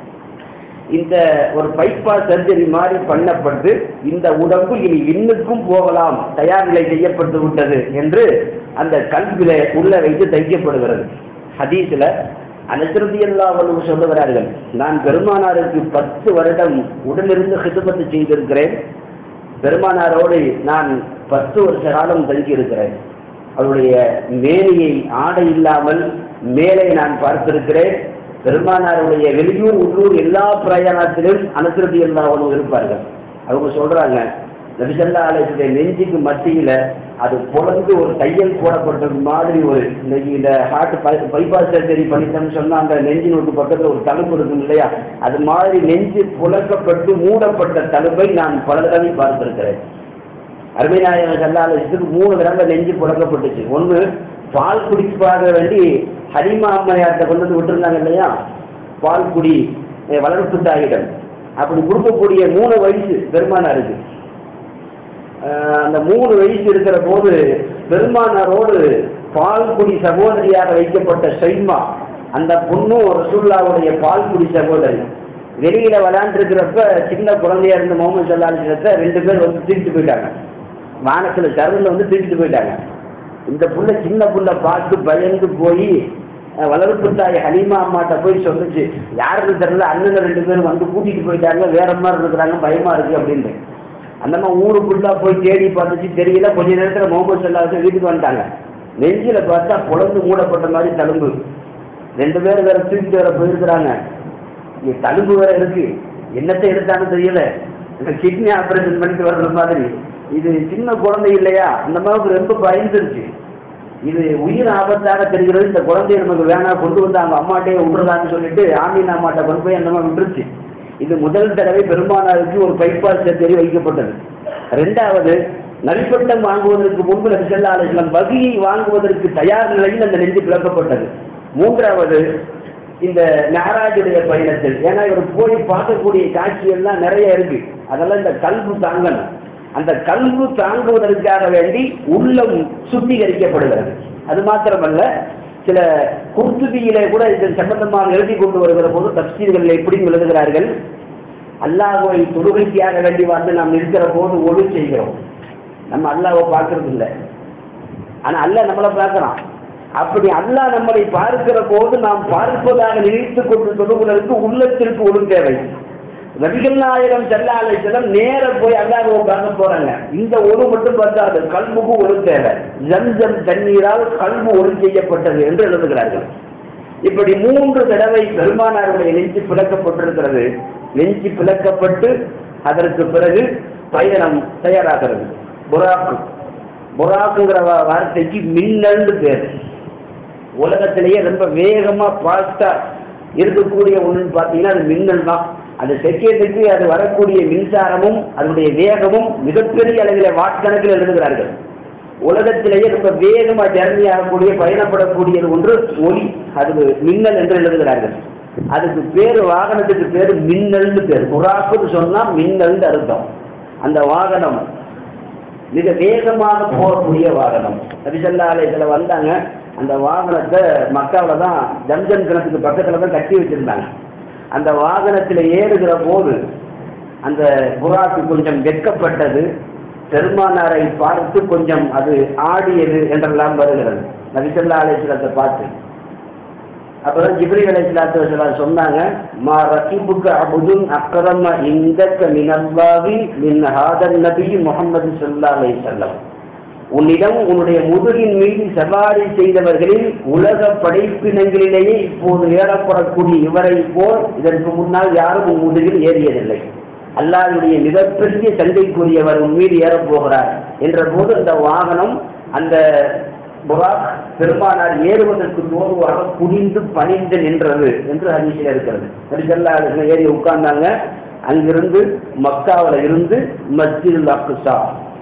இந்த ஒரு பைபாஸ் சர்ஜரி மாதிரி பண்ணப்பட்டு இந்த உடம்பு இனி இன்னுக்கும் போகலாம் தயார் நிலை செய்யப்பட்டு விட்டது என்று அந்த கல்வியில உள்ள வைத்து தைக்கப்படுகிறது ஹதீஸ்ல அனசிருதி அல்லாஹ் சொல்லுகிறார்கள் நான் பெருமானாருக்கு பத்து வருடம் உடனிருந்து ஹிதமத்து செய்திருக்கிறேன் பெருமானாரோடு நான் பத்து வருஷ காலம் தங்கியிருக்கிறேன் அவருடைய மேனியை ஆடை இல்லாமல் மேலே நான் பார்த்திருக்கிறேன் பெருமானாருடைய வெளியூர் உள்ளூர் எல்லா பிரயாணத்திலும் அனுசரதி எல்லாவனும் இருப்பார்கள் அவங்க சொல்றாங்க நபிசல்லா அலையுடைய நெஞ்சுக்கு மத்தியில அது பொழந்து ஒரு தையல் போடப்பட்டது மாதிரி ஒரு இன்னைக்கு இந்த ஹார்ட் பைபாஸ் சர்ஜரி பண்ணிட்டோம்னு சொன்னா அந்த நெஞ்சினுக்கு பக்கத்துல ஒரு தழும்பு இருக்கும் இல்லையா அது மாதிரி நெஞ்சு புழக்கப்பட்டு மூடப்பட்ட தழும்பை நான் பல தடவை பார்த்திருக்கிறேன் அருமைநாயகன் சல்லாலயத்துக்கு மூணு தடவை நெஞ்சு புழக்கப்பட்டுச்சு ஒன்று பால் குடிப்பாக வேண்டி ஹரிமா அம்மையார்ட்ட கொண்டு வந்து விட்டுருந்தாங்க இல்லையா பால் குடி அஹ், வளர்ப்பு தாயிடம் அப்படி கொடுக்கக்கூடிய மூணு வயசு பெருமானாருக்கு அஹ், அந்த மூணு வயசு இருக்கிற போது பெருமானாரோடு பால்குடி சகோதரியாக வைக்கப்பட்ட ஷைமா அந்த பொண்ணும் ரசூல்லாவுடைய பால்குடி சகோதரி வெளியில விளையாண்டுருக்கிறப்ப சின்ன குழந்தையா இருந்த முகமது சல்லாஹத்தை ரெண்டு பேர் வந்து தூக்கிட்டு போயிட்டாங்க வானத்துல சருவில் வந்து தூக்கிட்டு போயிட்டாங்க இந்த புள்ள சின்ன புள்ள பார்த்து பயந்து போய் அஹ், வளர்ப்பு தாய் ஹலீமா அம்மாட்ட போய் சொல்லுச்சு யாருன்னு தெரியல அண்ணன் ரெண்டு பேரும் வந்து கூட்டிட்டு போயிட்டாங்க வேற மாதிரி இருக்கிறாங்க பயமா இருக்கு அப்படின்ட்டு அந்த மாதிரி ஊரு ஃபுல்லா போய் தேடி பார்த்துச்சு தெரியல கொஞ்ச நேரத்துல முகமது சல்லாஹ் வீட்டுக்கு வந்துட்டாங்க நெஞ்சில பார்த்தா புலந்து மூடப்பட்ட மாதிரி தழும்பு ரெண்டு பேரும் வேற தூக்கிட்டு வேற போயிருக்கிறாங்க இங்க தழும்பு வேற இருக்கு என்னத்தை எடுத்தான்னு தெரியல கிட்னி ஆபரேஷன் பண்ணிட்டு வர்ற மாதிரி இது சின்ன குழந்தை இல்லையா அந்த மாதிரி ரொம்ப பயந்துருச்சு இது உயிர் ஆபத்தாக தெரிகிறது இந்த குழந்தைய நமக்கு வேணாம் கொண்டு வந்து அவங்க அம்மாட்டையே விடுறதான்னு சொல்லிட்டு ஆமீன் அம்மாட்ட கொண்டு போய் அந்த மாதிரி விட்டுருச்சு இது முதல் தடவை பெருமானாருக்கு ஒரு பைபாஸ் சர்ஜரி வைக்கப்பட்டது ரெண்டாவது நரிப்பட்டம் வாங்குவதற்கு முன்பு நபி ஸல்லல்லாஹு அலைஹி வஸல்லம் வகியை வாங்குவதற்கு தயார் நிலையில் அந்த நெஞ்சு பிளக்கப்பட்டது மூன்றாவது இந்த நாராஜுடைய பயணத்தில் ஏன்னா இவர் போய் பார்க்கக்கூடிய காட்சி எல்லாம் நிறைய இருக்கு அதெல்லாம் இந்த கல்பு தாங்கணும் அந்த கல்பு தாங்குவதற்காக வேண்டி உள்ளம் சுத்திகரிக்கப்படுகிறது அது மாத்திரமல்ல சில குர்துபியிலே கூட இது சம்பந்தமாக எழுதி கொண்டு வருகிற போது தப்சீர்கள் எப்படி எழுதுகிறார்கள் அல்லாஹ்வை தொழுகைக்காக வேண்டி வந்து நாம் இருக்கிற போது ஒழு செய்கிறோம் நம்ம அல்லாஹ்வை பார்க்கறது இல்லை ஆனா அல்லாஹ் நம்மளை பார்க்கறான் அப்படி அல்லாஹ் நம்மளை பார்க்கிற போது நாம் பார்ப்பதாக நினைத்து கொண்டு தொழுவதற்கு உள்ளத்திற்கு ஒரு தேவை நபிகள் நாயகம் செல்லாலை செல்லம் நேர போய் அல்லாஹ்வை பார்க்க போறாங்க இந்த ஒரு மட்டும் பார்த்தாது கல்புக்கு ஒரு தேவை ஜம்ஜம் தண்ணீரால் கல்பு ஒளி செய்யப்பட்டது என்று எழுதுகிறார்கள் இப்படி மூன்று தடவை பெருமானாருடைய நெஞ்சு பிளக்கப்பட்டிருக்கிறது நெஞ்சு பிளக்கப்பட்டு அதற்கு பிறகு பயணம் தயாராகிறது புராக்கு புராக்குங்கிற வா- வார்த்தைக்கு மின்னல்னு பேர் உலகத்திலேயே ரொம்ப வேகமா ஃபாஸ்டா இருக்கக்கூடிய ஒண்ணுன்னு பார்த்தீங்கன்னா அது மின்னல் தான் அந்த செகண்டுக்கு அது வரக்கூடிய மின்சாரமும் அதனுடைய வேகமும் மிகப்பெரிய அளவில் வாட்கணக்கில் எழுதுகிறார்கள் உலகத்திலேயே ரொம்ப வேகமாக ஜர்னி ஆகக்கூடிய பயணப்படக்கூடியது ஒன்று ஒளி அது மின்னல் என்று எழுதுகிறார்கள் அதுக்கு பேர் வாகனத்துக்கு பேர் மின்னல்னு பேர் புறாக்குன்னு சொன்னா மின்னல்னு அர்த்தம் அந்த வாகனம் மிக வேகமாக போகக்கூடிய வாகனம் நபிசல்லா ஆலயத்தில் வந்தாங்க அந்த வாகனத்தை மக்காவில் தான் ஜம்ஜம் கிணத்துக்கு பக்கத்தில் தான் கட்டி வச்சிருந்தாங்க அந்த வாகனத்தில் ஏறுகிற போது அந்த புறாக்கு கொஞ்சம் வெட்கப்பட்டது பெருமானாரை பார்த்து கொஞ்சம் அது ஆடியது என்றெல்லாம் வருகிறது நபிசல்லா ஆலயத்தில் பார்த்து அப்பதான் ஜிப்ரி அலைஹிஸ்ஸலாத்து வஸலாம் சொன்னாங்க மா ரகிபுக அபுதுன் அக்ரம இந்தக்க மினல்லாஹி மின் ஹாதன் நபி முஹம்மது ஸல்லல்லாஹு அலைஹி வஸல்லம் உன்னிடம் உன்னுடைய முதுகின் மீது சவாரி செய்தவர்களில் உலக படைப்பினங்களிலேயே இப்போது ஏறப்படக்கூடிய இவரை போல் இதற்கு முன்னால் யாரும் உன் முதுகில் ஏறியதில்லை அல்லாஹ்வுடைய மிகப்பெரிய சண்டைக்குரியவர் உன் மீது ஏறப் போகிறார் என்ற போது அந்த வாகனம் அந்த புராக் பெருமானார் ஏறுவதற்கு தோதுவாக குனிந்து பணிந்து நின்றது என்று ஹதீஸில் இருக்கிறது நபிசல்லா அலிஸ்லாம் ஏறி உட்கார்ந்தாங்க அங்கிருந்து மக்காவில் இருந்து மஸ்ஜிதுல் அக்ஸா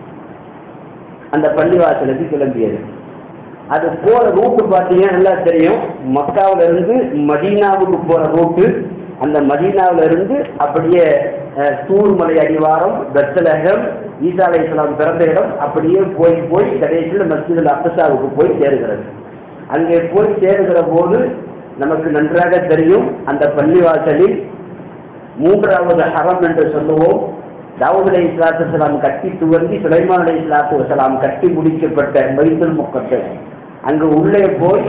அந்த பள்ளிவாசலுக்கு கிளம்பியது அது போற ரூட்டு பார்த்தீங்கன்னா நல்லா தெரியும் மக்காவுல இருந்து மதீனாவுக்கு போற ரூட்டு அந்த மதீனாவுல இருந்து அப்படியே அஹ், தூர் மலை அடிவாரம் பெத்தலகம் ஈசா அலை இஸ்லாம் பிறந்த இடம் அப்படியே போய் போய் கடைசியில் மஸ்ஜிதுல் அக்ஸாவுக்கு போய் சேருகிறது அங்கே போய் சேருகிற போது நமக்கு நன்றாக தெரியும் அந்த பள்ளிவாசலில் மூன்றாவது ஹரம் என்று சொல்லுவோம் தாவூத் அலை இஸ்லாத்து வசலாம் கட்டி துவங்கி சுலைமான் அலை இஸ்லாத்து வசலாம் கட்டி முடிக்கப்பட்ட பைத்துல் முக்கட்டல் அங்கு உள்ளே போய்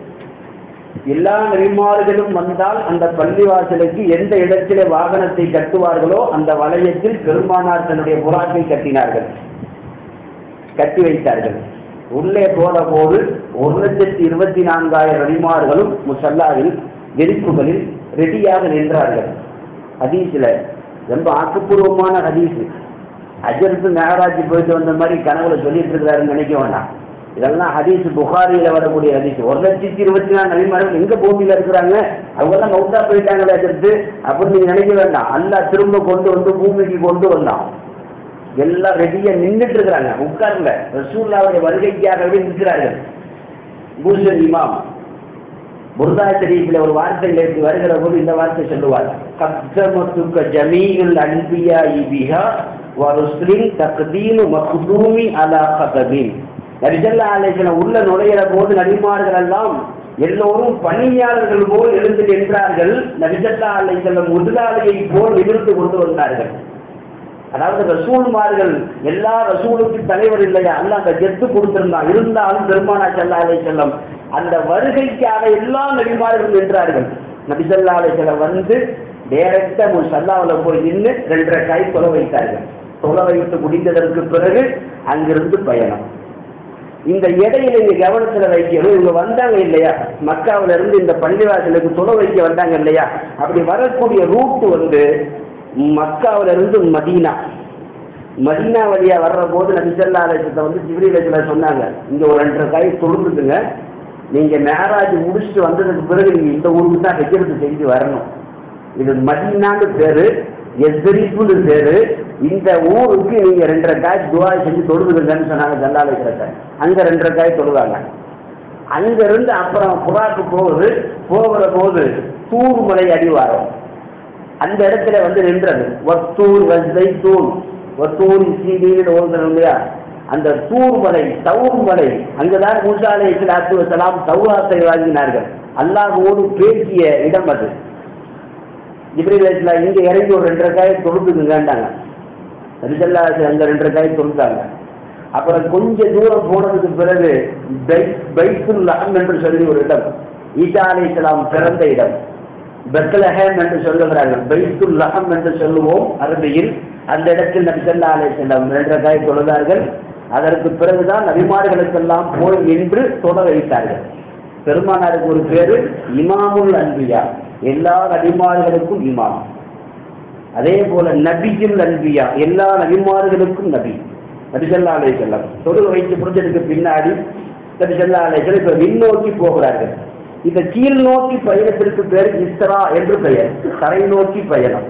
எல்லா நெறிமாறுகளும் வந்தால் அந்த பள்ளிவாசலுக்கு எந்த இடத்திலே வாகனத்தை கட்டுவார்களோ அந்த வளையத்தில் பெருமானார் தன்னுடைய புறாக்கை கட்டினார்கள் கட்டி வைத்தார்கள் உள்ளே போன போது ஒரு லட்சத்தி இருபத்தி நான்காயிரம் நபிமார்களும் முசல்லாவில் வெடிப்புகளில் ரெடியாக நின்றார்கள் ஹதீஸில் ரொம்ப ஆக்கப்பூர்வமான ஹதீஸ் அஜருக்கு மேகராஜ் போயிட்டு வந்த மாதிரி கனவுல சொல்லிட்டு இருக்கிறாருன்னு நினைக்க வேண்டாம் இதெல்லாம் ஹதீஸ் புகாரியில வரக்கூடிய ஹதீஸ் ஒரு லட்சத்தி இருபத்தி நாலு நபிமார்கள் எங்க பூமியில இருக்கிறாங்க அவங்கெல்லாம் மவுத்தா போயிட்டாங்களே அஜர்த்து அப்படின்னு நீங்க நினைக்க வேண்டாம் அல்லாஹ் திரும்ப கொண்டு வந்து பூமிக்கு கொண்டு வந்தான் எல்லாம் ரெடியா நின்றுட்டு இருக்கிறாங்க உட்கார்ல ரசூல்லாவுடைய வருகைக்காகவே நிற்கிறார்கள் பூசன் இமாம் புர்தா ஷரீஃபில் ஒரு வார்த்தையில் இப்படி வருகிற போது இந்த வார்த்தை சொல்லுவார் கப்சமத்துக்க ஜமீல் அன்பியா இபிஹா வருஸ்லின் தக்தீனு மக்தூமி அலா கதபீன் நபிசல்லா அலைஹிஸ்ஸலாம் உள்ள நுழையிற போது நபிமார்கள் எல்லாம் எல்லோரும் பணியாளர்கள் போல் எழுந்து நின்றார்கள் நபிசல்லா அலைஹிஸ்ஸலாம் முதலாளியை போல் நிமிர்ந்து கொண்டு வந்தார்கள் அதாவது ரசூல்மார்கள் எல்லா ரசூலுக்கு தலைவர் இல்லையா அல்ல அந்த கெத்து கொடுத்திருந்தான் இருந்தாலும் பெருமானா சல்லா அலை செல்லம் அந்த வருகைக்காக எல்லா நபிமார்களும் நின்றார்கள் நபி சல்லா அலை செல்லம் வந்து டைரக்டா ஒரு சல்லாவில் போய் நின்று ரெண்டரை காய் தொலை வைத்தார்கள் தொலை வைத்து முடிந்ததற்கு பிறகு அங்கிருந்து பயணம் இந்த இடையில நீங்க கவனத்துல வைக்கணும் இவங்க வந்தாங்க இல்லையா மக்காவில இருந்து இந்த பள்ளிவாசலுக்கு தொலை வைக்க வந்தாங்க இல்லையா அப்படி வரக்கூடிய ரூட் வந்து மக்காவில இருந்து மதீனா மதீனா வழியா வர்ற போது நபிசல்லா அலைசத்தை வந்து ஜிப்ரீல் சொன்னாங்க இங்க ஒரு ரெண்டரை காய் தொழுந்துக்குங்க நீங்க மேராஜ் முடிச்சுட்டு வந்ததுக்கு பிறகு நீங்க இந்த ஊருக்கு தான் ஹெஜ்ரத்து செஞ்சு வரணும் இது மதீனான்னு பேரு எஸ்ரிப்புன்னு பேரு இந்த ஊருக்கு நீங்க ரெண்டரை காய் துவா செஞ்சு தொழுதுங்கன்னு சொன்னாங்க ஜல்லாலை கிடக்க அங்க ரெண்டரை காய் தொழுவாங்க அங்க இருந்து அப்புறம் புறாக்கு போகுது போகிற போது தூர்மலை அடிவாரம் அந்த இடத்துல வந்து நின்றது வத்தூர் வஸ்தை தூண் வத்தூர் சீனின்னு ஓதுறோம் இல்லையா அந்த தூர் மலை தவுர் மலை அங்குதான் மூசா அலை இஸ்லாத்து வசலாம் தௌராத்தை வாங்கினார்கள் அல்லாஹோடு பேசிய இடம் அது ஜிப்ரீல் அலைஹிஸ்ஸலாம் இங்க இறங்கி ஒரு ரெண்டரை காயை தொழுதுக்குங்கன்றாங்க ரிசல்லா அந்த ரெண்டரை காய் தொழுதாங்க அப்புறம் கொஞ்சம் தூரம் போனதுக்கு பிறகு பைத் பைத்துல் லஹம் என்று சொல்லி ஒரு இடம் ஈசா அலை இஸ்லாம் பிறந்த இடம் பெத்லஹேம் என்று சொல்லுகிறார்கள் பைத்துல் லஹம் என்று சொல்லுவோம் அரபியில் அந்த இடத்தில் நபிசல்லா அலை செல்லம் ரெண்டரை காய் தொழுதார்கள் அதற்கு பிறகுதான் நபிமார்களுக்கெல்லாம் போய் நின்று தொட வைத்தார்கள் பெருமானாருக்கு ஒரு பேரு இமாமுல் அன்பியா எல்லா நபிமார்களுக்கும் இமாம் அதே போல நபிஜுல் அன்பியா எல்லா நபிமார்களுக்கும் நபி நபிசல்லா அலை செல்லம் தொழுக வைத்து முடிஞ்சதுக்கு பின்னாடி நபிசல்லா அலை செல்லம் இப்ப விண்ணோக்கி போகிறார்கள் இந்த கீழ் நோக்கி பயணத்திற்கு பேர் இஸ்ரா என்று பெயர் தரை நோக்கி பயணம்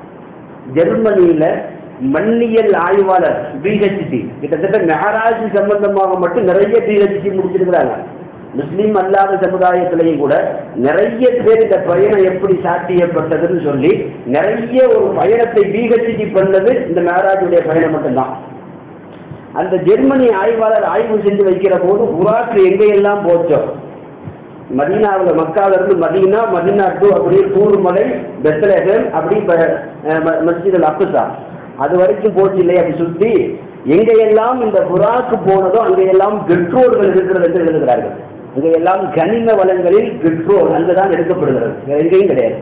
ஜெர்மனியில மண்ணியல் ஆய்வாளர் பிஹெச்டி கிட்டத்தட்ட மெஹராஜ் சம்பந்தமாக மட்டும் நிறைய பிஹெச்டி முடிச்சிருக்கிறாங்க முஸ்லீம் அல்லாத சமுதாயத்திலையும் கூட நிறைய பேர் இந்த பயணம் எப்படி சாத்தியப்பட்டதுன்னு சொல்லி நிறைய ஒரு பயணத்தை பிஹெச்டி பண்ணது இந்த மேராஜுடைய பயணம் மட்டும்தான் அந்த ஜெர்மனி ஆய்வாளர் ஆய்வு செஞ்சு வைக்கிற போது புறாக்கு எங்கெல்லாம் போச்சோ மதீனாவில் மக்கால இருந்து மதீனா மதீனா டு அப்படியே தூர்மலை பெத்தலகம் அப்படி மஸ்ஜித் அல் அப்சா அது வரைக்கும் போச்சு இல்லையா அப்படி சுத்தி எங்கெல்லாம் இந்த புறாக்கு போனதோ அங்கெல்லாம் பெட்ரோல்கள் இருக்கிறது என்று எழுதுகிறார்கள் அங்கெல்லாம் கனிம வளங்களில் பெட்ரோல் அங்குதான் எடுக்கப்படுகிறது வேற எங்கேயும் கிடையாது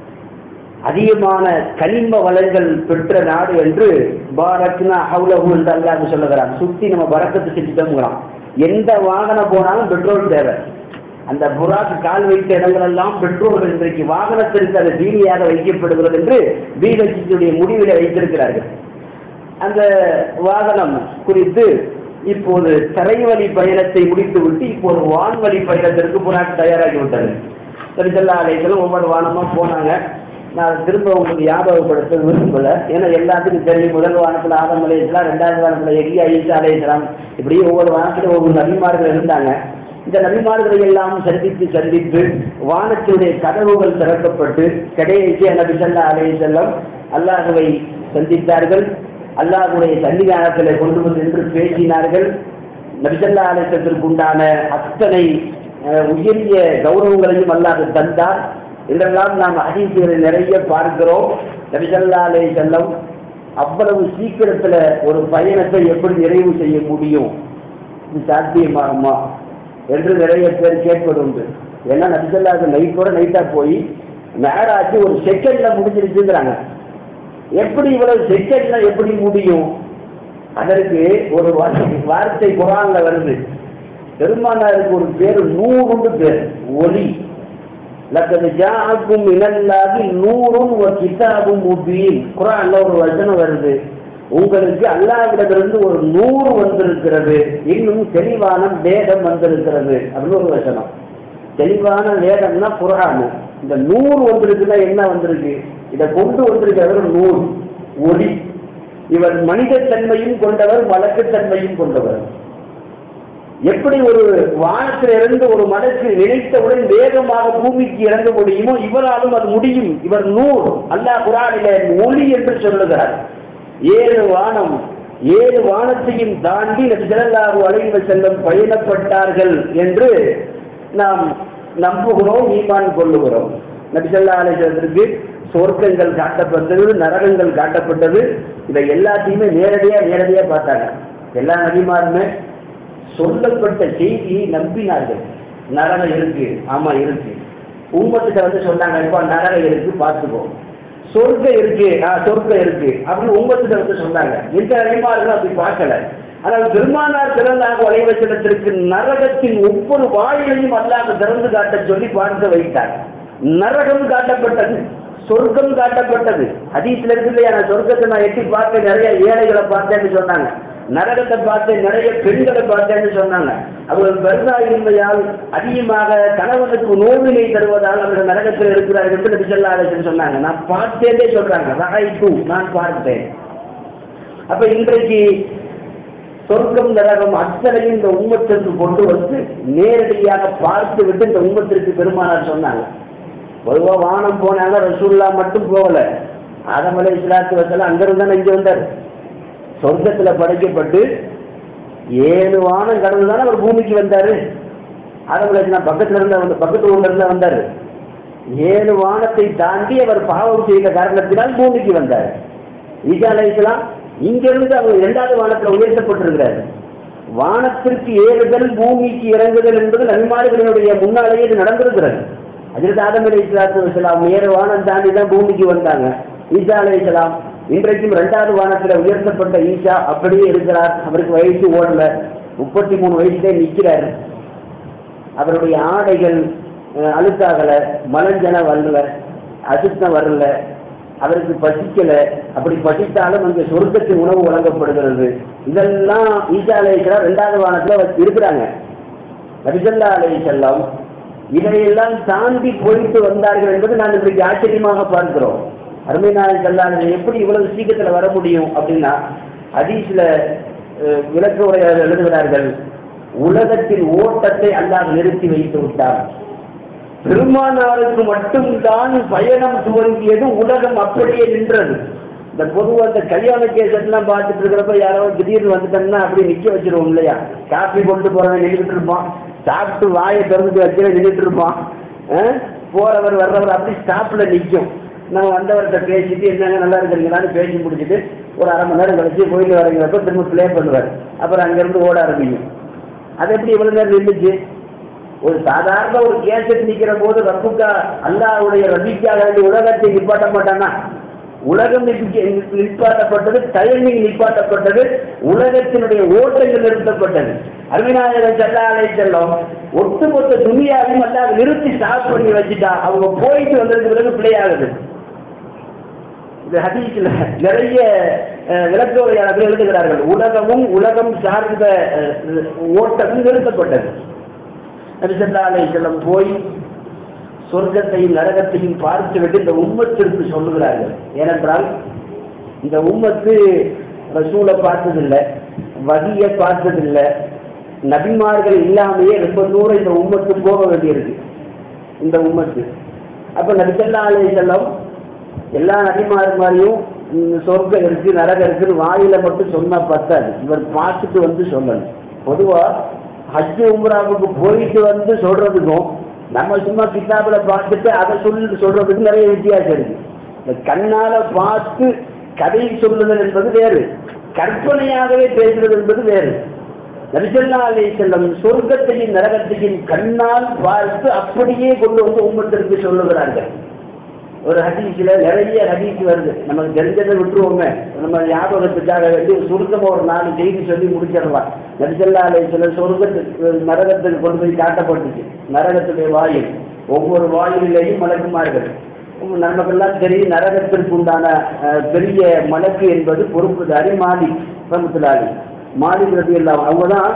அதிகமான கனிம வளங்கள் பெற்ற நாடு என்று பாரத்னா ஹவுலஹு என்று அல்லாஹ் சொல்லுகிறான் சுத்தி நம்ம பறக்கத்து செஞ்சுட்டோம்ங்கிறான் எந்த வாகனம் போனாலும் பெட்ரோல் தேவை அந்த புறாக்கு கால் வைத்த இடங்களெல்லாம் பெட்ரோல் இன்றைக்கு வாகனத்திற்கு அது தீனியாக வைக்கப்படுகிறது என்று பிஹெச்சியுடைய முடிவில் வைத்திருக்கிறார்கள் அந்த வாகனம் குறித்து இப்போது தரைவழி பயணத்தை முடித்துவிட்டு இப்போது வான்வழி பயணத்திற்கு புறாக்கு தயாராகி விட்டது சரிசல்லா அலைகளும் ஒவ்வொரு வானமா போனாங்க நான் திரும்ப உங்களுக்கு ஞாபகப்படுத்த விரும்பல ஏன்னா எல்லாத்துக்கும் தெரியும் முதல் வானத்தில் ஆதம் அலையலாம் ரெண்டாவது வானத்தில் எலியா ஈசா அலையலாம் இப்படி ஒவ்வொரு வானத்திலும் ஒவ்வொரு நபிமார்கள் இருந்தாங்க இந்த நபிமார்களை எல்லாம் சந்தித்து சந்தித்து வானத்தினுடைய கதவுகள் திறக்கப்பட்டு கடைசி நபி சல்லா அலைய செல்லம் அல்லாஹுவை சந்தித்தார்கள் அல்லாஹுடைய சன்னிதானத்தில் கொண்டு வந்து நின்று பேசினார்கள் நபிசல்லா அலையத்திற்கு உண்டான அத்தனை அஹ், உயரிய கௌரவங்களையும் அல்லாஹ் தந்தார் இதெல்லாம் நாம் ஹதீசுகளை நிறைய பார்க்கிறோம் நபிசல்லா அலை செல்லம் அவ்வளவு சீக்கிரத்தில் ஒரு பயணத்தை எப்படி நிறைவு செய்ய முடியும் இது சாத்தியமாகுமா என்று நிறைய பேர் கேட்பதுண்டு ஏன்னா நபிசல்லாவுக்கு நைட்டோட நைட்டா போய் மேராச்சு ஒரு செகண்ட்ல முடிஞ்சிருச்சுங்கிறாங்க எப்படி இவ்வளவு செகண்ட்ல எப்படி முடியும் அதற்கு ஒரு வார்த்தை வார்த்தை குரான்ல வருது பெருமானாருக்கு ஒரு பேர் நூறுண்டு பேர் ஒலி லக்கது ஜாக்கும் இனல்லாதி நூறும் ஒரு கிதாபும் முபீன் குரான்ல ஒரு வசனம் வருது உங்களுக்கு அல்லாவிடமிருந்து ஒரு நூறு வந்திருக்கிறது இன்னும் தெளிவான வேதம் வந்திருக்கிறது அப்படின்னு ஒரு வசனம் தெளிவான வேதம்னா குரான் இந்த நூறு வந்திருக்குன்னா என்ன வந்திருக்கு இதை கொண்டு வந்திருக்கிறது நூறு ஒளி இவர் மனிதத்தன்மையும் கொண்டவர் வழக்குத்தன்மையும் கொண்டவர் எப்படி ஒரு வானத்திலிருந்து ஒரு மடக்கு நினைத்தவுடன் வேகமாக பூமிக்கு இறங்க முடியுமோ இவராலும் அது முடியும் இவர் நூறு அல்லாஹ் குரானிலே ஒளி என்று சொல்லுகிறார் ஏழு வானம் ஏழு வானத்தையும் தாண்டி நபிசல்லாஹு அலைஹி செல்லும் பயணப்பட்டார்கள் என்று நாம் நம்புகிறோம் ஈமான் கொள்ளுகிறோம் நபிசல்லா அலைஹிற்கு சொர்க்கங்கள் காட்டப்பட்டது நரகங்கள் காட்டப்பட்டது இதை எல்லாத்தையுமே நேரடியா நேரடியா பார்த்தாங்க எல்லா நபிமாருமே சொல்லப்பட்ட செய்தியை நம்பினார்கள் நரகம் இருக்கு ஆமா இருக்கு உம்மத்துக்கு வந்து சொன்னாங்க இப்ப நரகம் இருக்கு பார்த்துக்கோ சொர்க்கம் இருக்கு ஆ சொர்க்கம் இருக்கு அப்படின்னு உம்மத்துக்கு வந்து சொன்னாங்க எந்த நபிமார்களும் அப்படி பார்க்கல ஆனால் பெருமானார் திறந்தாக வலைவச்சனத்திற்கு நரகத்தின் ஒவ்வொரு வாயிலையும் அல்லாஹ் திறந்து காட்ட சொல்லி பார்க்க வைத்தார் நரகம் காட்டப்பட்டது சொர்க்கம் காட்டப்பட்டது ஹதீஸ்ல இருக்கு இல்லையா நான் சொர்க்கத்தை நான் எட்டி பார்த்தேன் நிறைய ஏழைகளை பார்த்தேன்னு சொன்னாங்க நரகத்தை பார்த்தேன் நிறைய பெண்களை பார்த்தேன்னு சொன்னாங்க அவர்கள் பெருசாயின்மையால் அதிகமாக கணவனுக்கு நோவினை தருவதால் அவர்கள் நரகத்தில் இருக்கிறார்கள் என்று நபி ஸல்லல்லாஹு அலைஹி வஸல்லம் சொன்னாங்க நான் பார்த்தேனே சொல்றாங்க ரஹைத்து நான் பார்த்தேன் அப்ப இன்றைக்கு சொர்க்கம் நரகம் அத்தனையும் இந்த உம்மத்திற்கு கொண்டு வந்து நேரடியாக பார்த்து விட்டு இந்த உம்மத்திற்கு பெருமானார் சொன்னாங்க பொதுவா வானம் போனாங்க ரசூல்லா மட்டும் போகல ஆதம் அலை இஸ்லாத்து வசலாம் அங்கிருந்து தானே இங்க வந்தார் சொர்க்கத்துல படைக்கப்பட்டு ஏழு வானம் கடந்து தானே அவர் பூமிக்கு வந்தாரு ஆதம் அலை இஸ்லாம் பக்கத்துல இருந்தா வந்து பக்கத்து ஊர்ல இருந்தா வந்தாரு ஏழு வானத்தை தாண்டி அவர் பாவம் செய்த காரணத்தினால் பூமிக்கு வந்தார் ஈசா அலை இஸ்லாம் இங்கிருந்து அவர் இரண்டாவது வானத்தில் உயர்த்தப்பட்டிருக்கிறார் வானத்திற்கு ஏறுதல் பூமிக்கு இறங்குதல் என்பது நன்மார்களினுடைய முன்னாலேயே இது நடந்திருக்கிறது அதில் ஆதம் அலி இஸ்லாத்து வசலாம் ஏழு வானம் தாண்டி தான் பூமிக்கு வந்தாங்க ஈசா அலை இஸ்லாம் இன்றைக்கும் இரண்டாவது வானத்தில் உயர்த்தப்பட்ட ஈசா அப்படியே இருக்கிறார் அவருக்கு வயசு ஓடல முப்பத்தி மூணு வயசுலே நிற்கிறார் அவருடைய ஆடைகள் அஹ், அழுக்காகல மலஞ்சன வரல அசுத்தம் வரல அவருக்கு பசிக்கல அப்படி பசித்தாலும் அங்கே சொர்க்கத்தின் உணவு வழங்கப்படுகிறது இதெல்லாம் ஈசா அலைஹிஸ்ஸலாம் ரெண்டாவது வானத்துல வ- இருக்கிறாங்க நபிசல்லா அலைஹிஸ்ஸலாம் இதையெல்லாம் தாண்டி போயிட்டு வந்தார்கள் என்பது நான் இன்றைக்கு ஆச்சரியமாக பார்க்கிறோம் அருமைநாயன் செல்லாத எப்படி இவ்வளவு சீக்கிரத்தில் வர முடியும் அப்படின்னா ஹதீஸ்ல அஹ், விளக்க உரையாளர் எழுதுகிறார்கள் உலகத்தின் ஓட்டத்தை அல்லாஹ் நிறுத்தி வைத்து விட்டார் பெருமானாருக்கு மட்டும்தான் பயணம் துவங்கியது உலகம் அப்படியே நின்றது இந்த பொதுவாக இந்த கல்யாண கேஸ் எல்லாம் பார்த்துட்டு இருக்கிறப்ப யாரோ திடீர்னு வந்துட்டோம்னா அப்படியே நிற்க வச்சிருவோம் இல்லையா காஃபி கொண்டு போறவன் நின்றுட்டு இருப்பான் சாப்பிட்டு வாயை திறந்து வச்சு நின்றுட்டு இருப்பான் ஆ? போறவர் வர்றவர் அப்படி ஸ்டாப்ல நிற்கும் நான் வந்தவர்கிட்ட பேசிட்டு என்னங்க நல்லா இருக்கிறீங்களான்னு பேசி முடிச்சுட்டு ஒரு அரை மணி நேரம் கழிச்சு போயிட்டு வரங்கிறப்ப திரும்ப ப்ளே பண்ணுவார் அப்புறம் அங்கேருந்து ஓட ஆரம்பிக்கும் அது எப்படி இவ்வளவு நேரம் நின்றுச்சு ஒரு சாதாரண ஒரு கேசட் நிக்கிற போது ரப்புக்கா அல்லாஹ்வுடைய ரபிக்காக வேண்டி உலகத்தை நிப்பாட்ட மாட்டானா உலகம் நிப்பி- நிப்பாட்டப்பட்டது டைமிங் நிப்பாட்டப்பட்டது உலகத்தினுடைய ஓட்டங்கள் நிறுத்தப்பட்டது அருவிநாயகர் செல்லாலை செல்லம் ஒட்டுமொத்த துணியாவையும் அல்லாஹ் நிறுத்தி ஸ்டாப் பண்ணி வச்சுட்டா அவங்க போயிட்டு வந்ததுக்கு பிறகு பிளே ஆகுது இந்த ஹதீஸில் நிறைய அஹ், விளக்கோரையாளர்கள் எழுதுகிறார்கள் உலகமும் உலகம் சார்ந்த அஹ், ஓட்டமும் நிறுத்தப்பட்டது நபிசல்லாலை செல்லம் போய் சொர்க்கத்தையும் நரகத்தையும் பார்த்துவிட்டு இந்த உம்மத்திற்கு சொல்லுகிறார்கள் ஏனென்றால் இந்த உம்மத்து ரசூலை பார்த்ததில்லை வகியை பார்த்ததில்லை நபிமார்கள் இல்லாமையே ரொம்ப தூரம் இந்த உம்மத்து போக வேண்டியிருக்கு இந்த உம்மத்து அப்போ நபிசல்லா அலை செல்லம் எல்லா நபிமார் மாதிரியும் ம், சொர்க்கம் இருக்கு நரகம் இருக்குன்னு வாயில மட்டும் சொன்னா பத்தாது இவர் பார்த்துட்டு வந்து சொல்லணும் பொதுவா ஹஜ் உம்ராவுக்கு போயிட்டு வந்து சொல்றதுக்கும் நம்ம சும்மா கிதாபில் பார்த்துட்டு அதை சொல்லி சொல்றதுக்கு நிறைய வித்தியாசம் இருக்கு இந்த கண்ணால பார்த்து கதை சொல்லுதல் என்பது வேறு கற்பனையாகவே பேசுறது என்பது வேறு நபிசல்லா அலி செல்லம் சொர்க்கத்தையும் நரகத்தையும் கண்ணால் பார்த்து அப்படியே கொண்டு வந்து உம்மத்திற்கு சொல்லுகிறார்கள் ஒரு ஹதீஸ்ல நிறைய ஹதீஸ் வருது நமக்கு தெரிஞ்சதை விட்டுருவோமே நம்ம ஞாபகத்துக்காக வேண்டி சுருக்கமா ஒரு நாலு செய்தி சொல்லி முடிச்சிடலாம் நபிசல்லா அலை சில சொர்க்கத்துக்கு நரகத்துக்கு கொண்டு போய் காட்டப்பட்டுச்சு நரகத்துடைய வாயில் ஒவ்வொரு வாயிலையும் மலக்குமார்கள் உம் நமக்கெல்லாம் தெரியும் நரகத்திற்கு உண்டான அஹ், பெரிய மலக்கு என்பது பொறுப்புதாரி மாலிக் பிரமுத்துலாரி மாலிக் ரதி எல்லாம் அவங்க தான்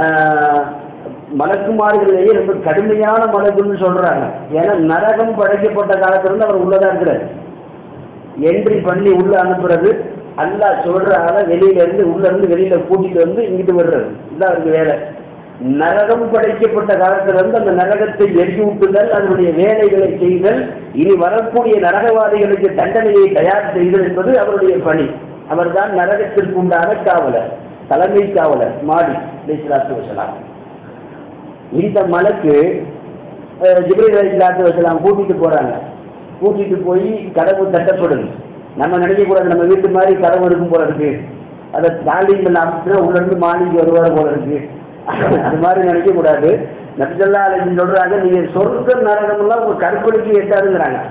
மலக்குமார்களிலேயே ரொம்ப கடுமையான மலக்குன்னு சொல்றாங்க ஏன்னா நரகம் படைக்கப்பட்ட காலத்துல இருந்து அவர் உள்ளதா இருக்கிறார் என்ட்ரி பண்ணி உள்ள அனுப்புறது அல்லாஹ் சொல்ற ஆளை வெளியில இருந்து உள்ள இருந்து வெளியில கூட்டிட்டு வந்து இங்கிட்டு விடுறது இதான் அவருக்கு வேலை நரகம் படைக்கப்பட்ட காலத்துல இருந்து அந்த நரகத்தை எரிச்சு விட்டுதல் அதனுடைய வேலைகளை செய்தல் இனி வரக்கூடிய நரகவாதிகளுக்கு தண்டனையை தயார் செய்தல் என்பது அவருடைய பணி அவர்தான் நரகத்திற்கு உண்டான காவலர் தலைமை காவலர் மாடி அலைஹிஸ்ஸலாத்து வஸலாம் இந்த மலைக்கு ஜிப்ரீல் அலிஸ்லாத்து வசலாம் கூட்டிட்டு போறாங்க கூட்டிட்டு போய் கதவு தட்டப்படுது நம்ம நினைக்கக்கூடாது நம்ம வீட்டு மாதிரி கதவு இருக்கும் போல இருக்கு அதை தாண்டி அப்படின்னா உள்ள இருந்து மாளிகை வருவார் போல இருக்கு அது மாதிரி நினைக்கக்கூடாது நபிசல்லா அலிஜி சொல்றாங்க நீங்க சொர்க்க நரகம்லாம் உங்க கற்பனைக்கு எட்டாதுங்கிறாங்க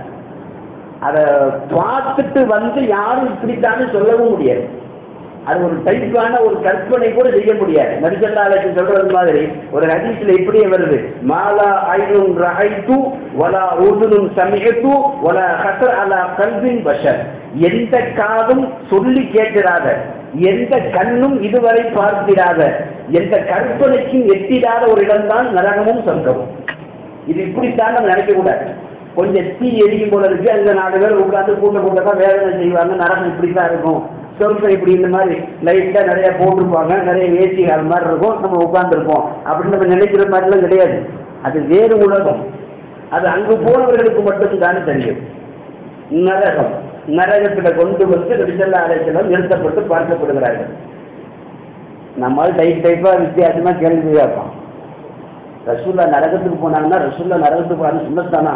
அதை பார்த்துட்டு வந்து யாரும் இப்படித்தானே சொல்லவும் முடியாது அது ஒரு டைப்பான ஒரு கற்பனை கூட செய்ய முடியாது நபிசல்லாலுக்கு சொல்றது மாதிரி ஒரு ஹதீஸ்ல இப்படியே வருது மாலா ஐனும் ரஹைத்து வலா ஊதுனும் சமிகத்து வலா ஹசர் அலா கல்வின் பஷர் எந்த காதும் சொல்லி கேட்கிறாத எந்த கண்ணும் இதுவரை பார்த்திராத எந்த கற்பனைக்கும் எட்டிடாத ஒரு இடம்தான் நரகமும் சொர்க்கமும் இது இப்படித்தான் நம்ம நினைக்க கூடாது கொஞ்சம் தீ எரியும் போல இருக்கு அங்க நாலு பேர் உட்காந்து கூட்ட கூட்டமா வேதனை செய்வாங்க நரகம் இப்படித்தான் இருக்கும் சொர்க்கம் இப்படி இந்த மாதிரி லைட்டா நிறைய போட்டிருப்பாங்க நிறைய ஏசி ஹால் மாதிரி இருக்கும் நம்ம உட்காந்துருப்போம் அப்படின்னு நம்ம நினைக்கிற மாதிரிலாம் கிடையாது அது வேறு உலகம் அது அங்கு போனவர்களுக்கு மட்டும் தானே தெரியும் நரகம் நரகத்தில் கொண்டு வந்து நபிசல்லா அலைச்சலம் நிறுத்தப்பட்டு பார்க்கப்படுகிறார்கள் நம்மால் டைப் டைப்பா வித்தியாசமா கேள்வி கேட்பான் ரசூல்லா நரகத்துக்கு போனாங்கன்னா ரசூல்லா நரகத்துக்கு போனாங்க சுண்ணத்தானா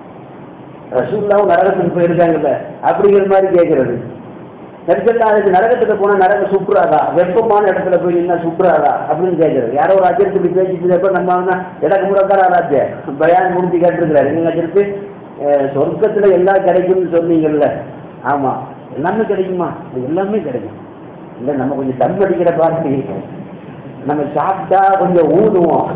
ரசூல்லாவும் நரகத்துக்கு போயிருக்காங்கல்ல அப்படிங்கிற மாதிரி கேட்கறது நெருக்கத்தில் அதுக்கு நரகத்துக்கு போனால் நரகம் சுற்றுறாதா வெப்பமான இடத்துல போய் நின்னா சுற்றுறாதா அப்படின்னு கேட்கறது யாரோ ஒரு அஜர்த்து இப்படி பேசிட்டு இருக்கப்ப நம்ம அவனா எனக்கு முடக்கார ஆராய்ச்சி பயான் முடிஞ்சு கேட்டிருக்கிறாரு நீங்கள் அஜர்த்து சொர்க்கத்தில் எல்லாம் கிடைக்கும்னு சொன்னீங்கல்ல ஆமாம் எல்லாமே கிடைக்குமா எல்லாமே கிடைக்கும் இல்லை நம்ம கொஞ்சம் தம் அடிக்கிற பார்த்து நம்ம சாப்பிட்டா கொஞ்சம் ஊதுவோம்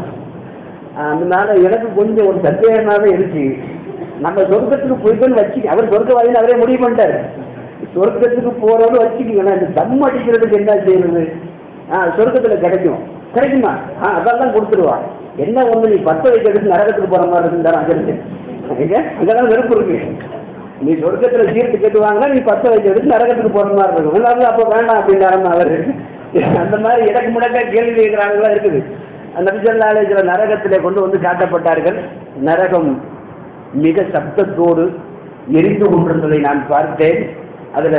அதனால எனக்கு கொஞ்சம் ஒரு சந்தேகமாகவே இருக்கு நம்ம சொர்க்கத்துக்கு போயிட்டோன்னு வச்சுக்க அவர் சொர்க்கவாதின்னு அவரே முடிவு பண்ணிட்டாரு சொர்க்கத்துக்கு போறவரு வச்சுக்கீங்களேன் இந்த தம் அடிக்கிறதுக்கு என்ன செய்யறது ஆ சொர்க்கத்தில் கிடைக்கும் கிடைக்குமா ஆ அதெல்லாம் கொடுத்துருவான் என்ன ஒன்று நீ பத்த வைக்கிறதுக்கு நரகத்துக்கு போற மாதிரி இருக்குன்னு அங்கே இருக்கு எங்க அங்கதான் நெருப்பு இருக்கு நீ சொர்க்கத்தில் சீர்த்து கட்டுவாங்கன்னா நீ பத்த வைக்கிறதுக்கு நரகத்துக்கு போற மாதிரி இருக்கும் எல்லாரும் அப்போ வேண்டாம் அப்படின்னாரு அவரு அந்த மாதிரி இடக்கு முடக்க கேள்வி கேட்குறாங்களா இருக்குது நபிசல்லாலே சில நரகத்திலே கொண்டு வந்து காட்டப்பட்டார்கள் நரகம் மிக சப்தத்தோடு எரிந்து கொண்டிருந்ததை நான் பார்த்தேன் அதுல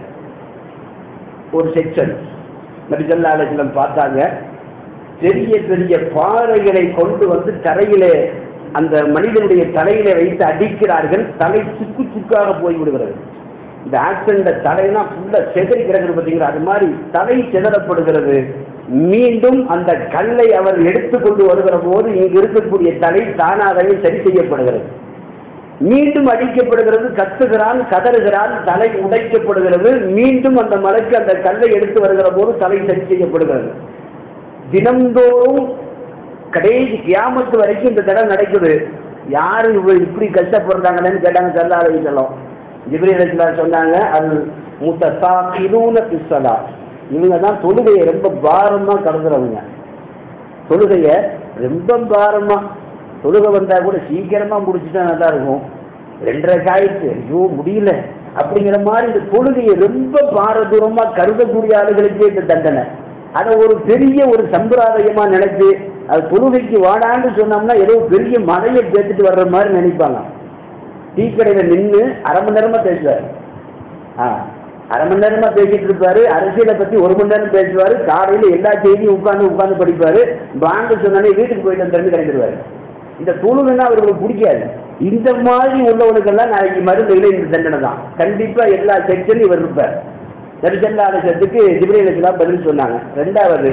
ஒரு செக்ஷன் நபிசல்லாலே சிலம் பார்த்தாங்க பெரிய பெரிய பாறைகளை கொண்டு வந்து தரையிலே அந்த மனிதனுடைய தலையிலே வைத்து அடிக்கிறார்கள் தலை சுக்கு சுக்காக போய் விடுகிறது இந்த ஆக்சிடென்ட் தலையெல்லாம் ஃபுல்லா செதறி கிடக்குது பார்த்தீங்களா அது மாதிரி தலை செதறப்படுகிறது மீண்டும் அந்த கல்லை அவர் எடுத்துக்கொண்டு வருகிற போது இங்கு இருக்கக்கூடிய தலை தானாகவே சரி செய்யப்படுகிறது மீண்டும் அடிக்கப்படுகிறது கத்துகிறான் கதறுகிறான் தலை உடைக்கப்படுகிறது மீண்டும் அந்த மலைக்கு அந்த கல்லை எடுத்து வருகிற போது தலை சரி செய்யப்படுகிறது தினந்தோறும் கடைசி கியாமத்து வரைக்கும் இந்த தடவை நடக்குது யாரு இவ இப்படி கஷ்டப்படுறாங்கன்னு கேட்டாங்க சல்லாலை செல்லம் ஜிப்ரீல் சொன்னாங்க அது முத்தசா கிலூன பிஸ்ஸலா இவங்க தான் தொழுகையை ரொம்ப பாரமா கருதுறவங்க தொழுகையை ரொம்ப பாரமா தொழுகை வந்தா கூட சீக்கிரமா முடிச்சுட்டா நல்லா இருக்கும் ரெண்டரை காய்ச்சி ஐயோ முடியல அப்படிங்கிற மாதிரி இந்த தொழுகையை ரொம்ப பாரதூரமா கருதக்கூடிய ஆளுகளுக்கே இந்த தண்டனை அதை ஒரு பெரிய ஒரு சம்பிரதாயமா நினைச்சு அது தொழுகைக்கு வாடான்னு சொன்னோம்னா ஏதோ பெரிய மலையை பேத்துட்டு வர்ற மாதிரி நினைப்பாங்க டீ கடையில நின்று அரை மணி நேரமா பேசுவார் ஆ அரை மணி நேரமா பேசிட்டு இருப்பாரு அரசியலை பத்தி ஒரு மணி நேரம் பேசுவாரு காலையில எல்லா செய்தியும் உட்கார்ந்து உட்கார்ந்து படிப்பாரு வாங்க சொன்னாலே வீட்டுக்கு போயிட்டு திறந்து கிளம்பிடுவாரு இந்த தொழுகைன்னா அவர்களுக்கு பிடிக்காது இந்த மாதிரி உள்ளவனுக்கெல்லாம் நாளைக்கு மருந்துகளே இந்த தண்டனை தான் கண்டிப்பா எல்லா செக்ஷனும் இவர் இருப்பார் தரிசல்லாதத்துக்கு ஜிப்ரேலுக்கெல்லாம் பதில் சொன்னாங்க ரெண்டாவது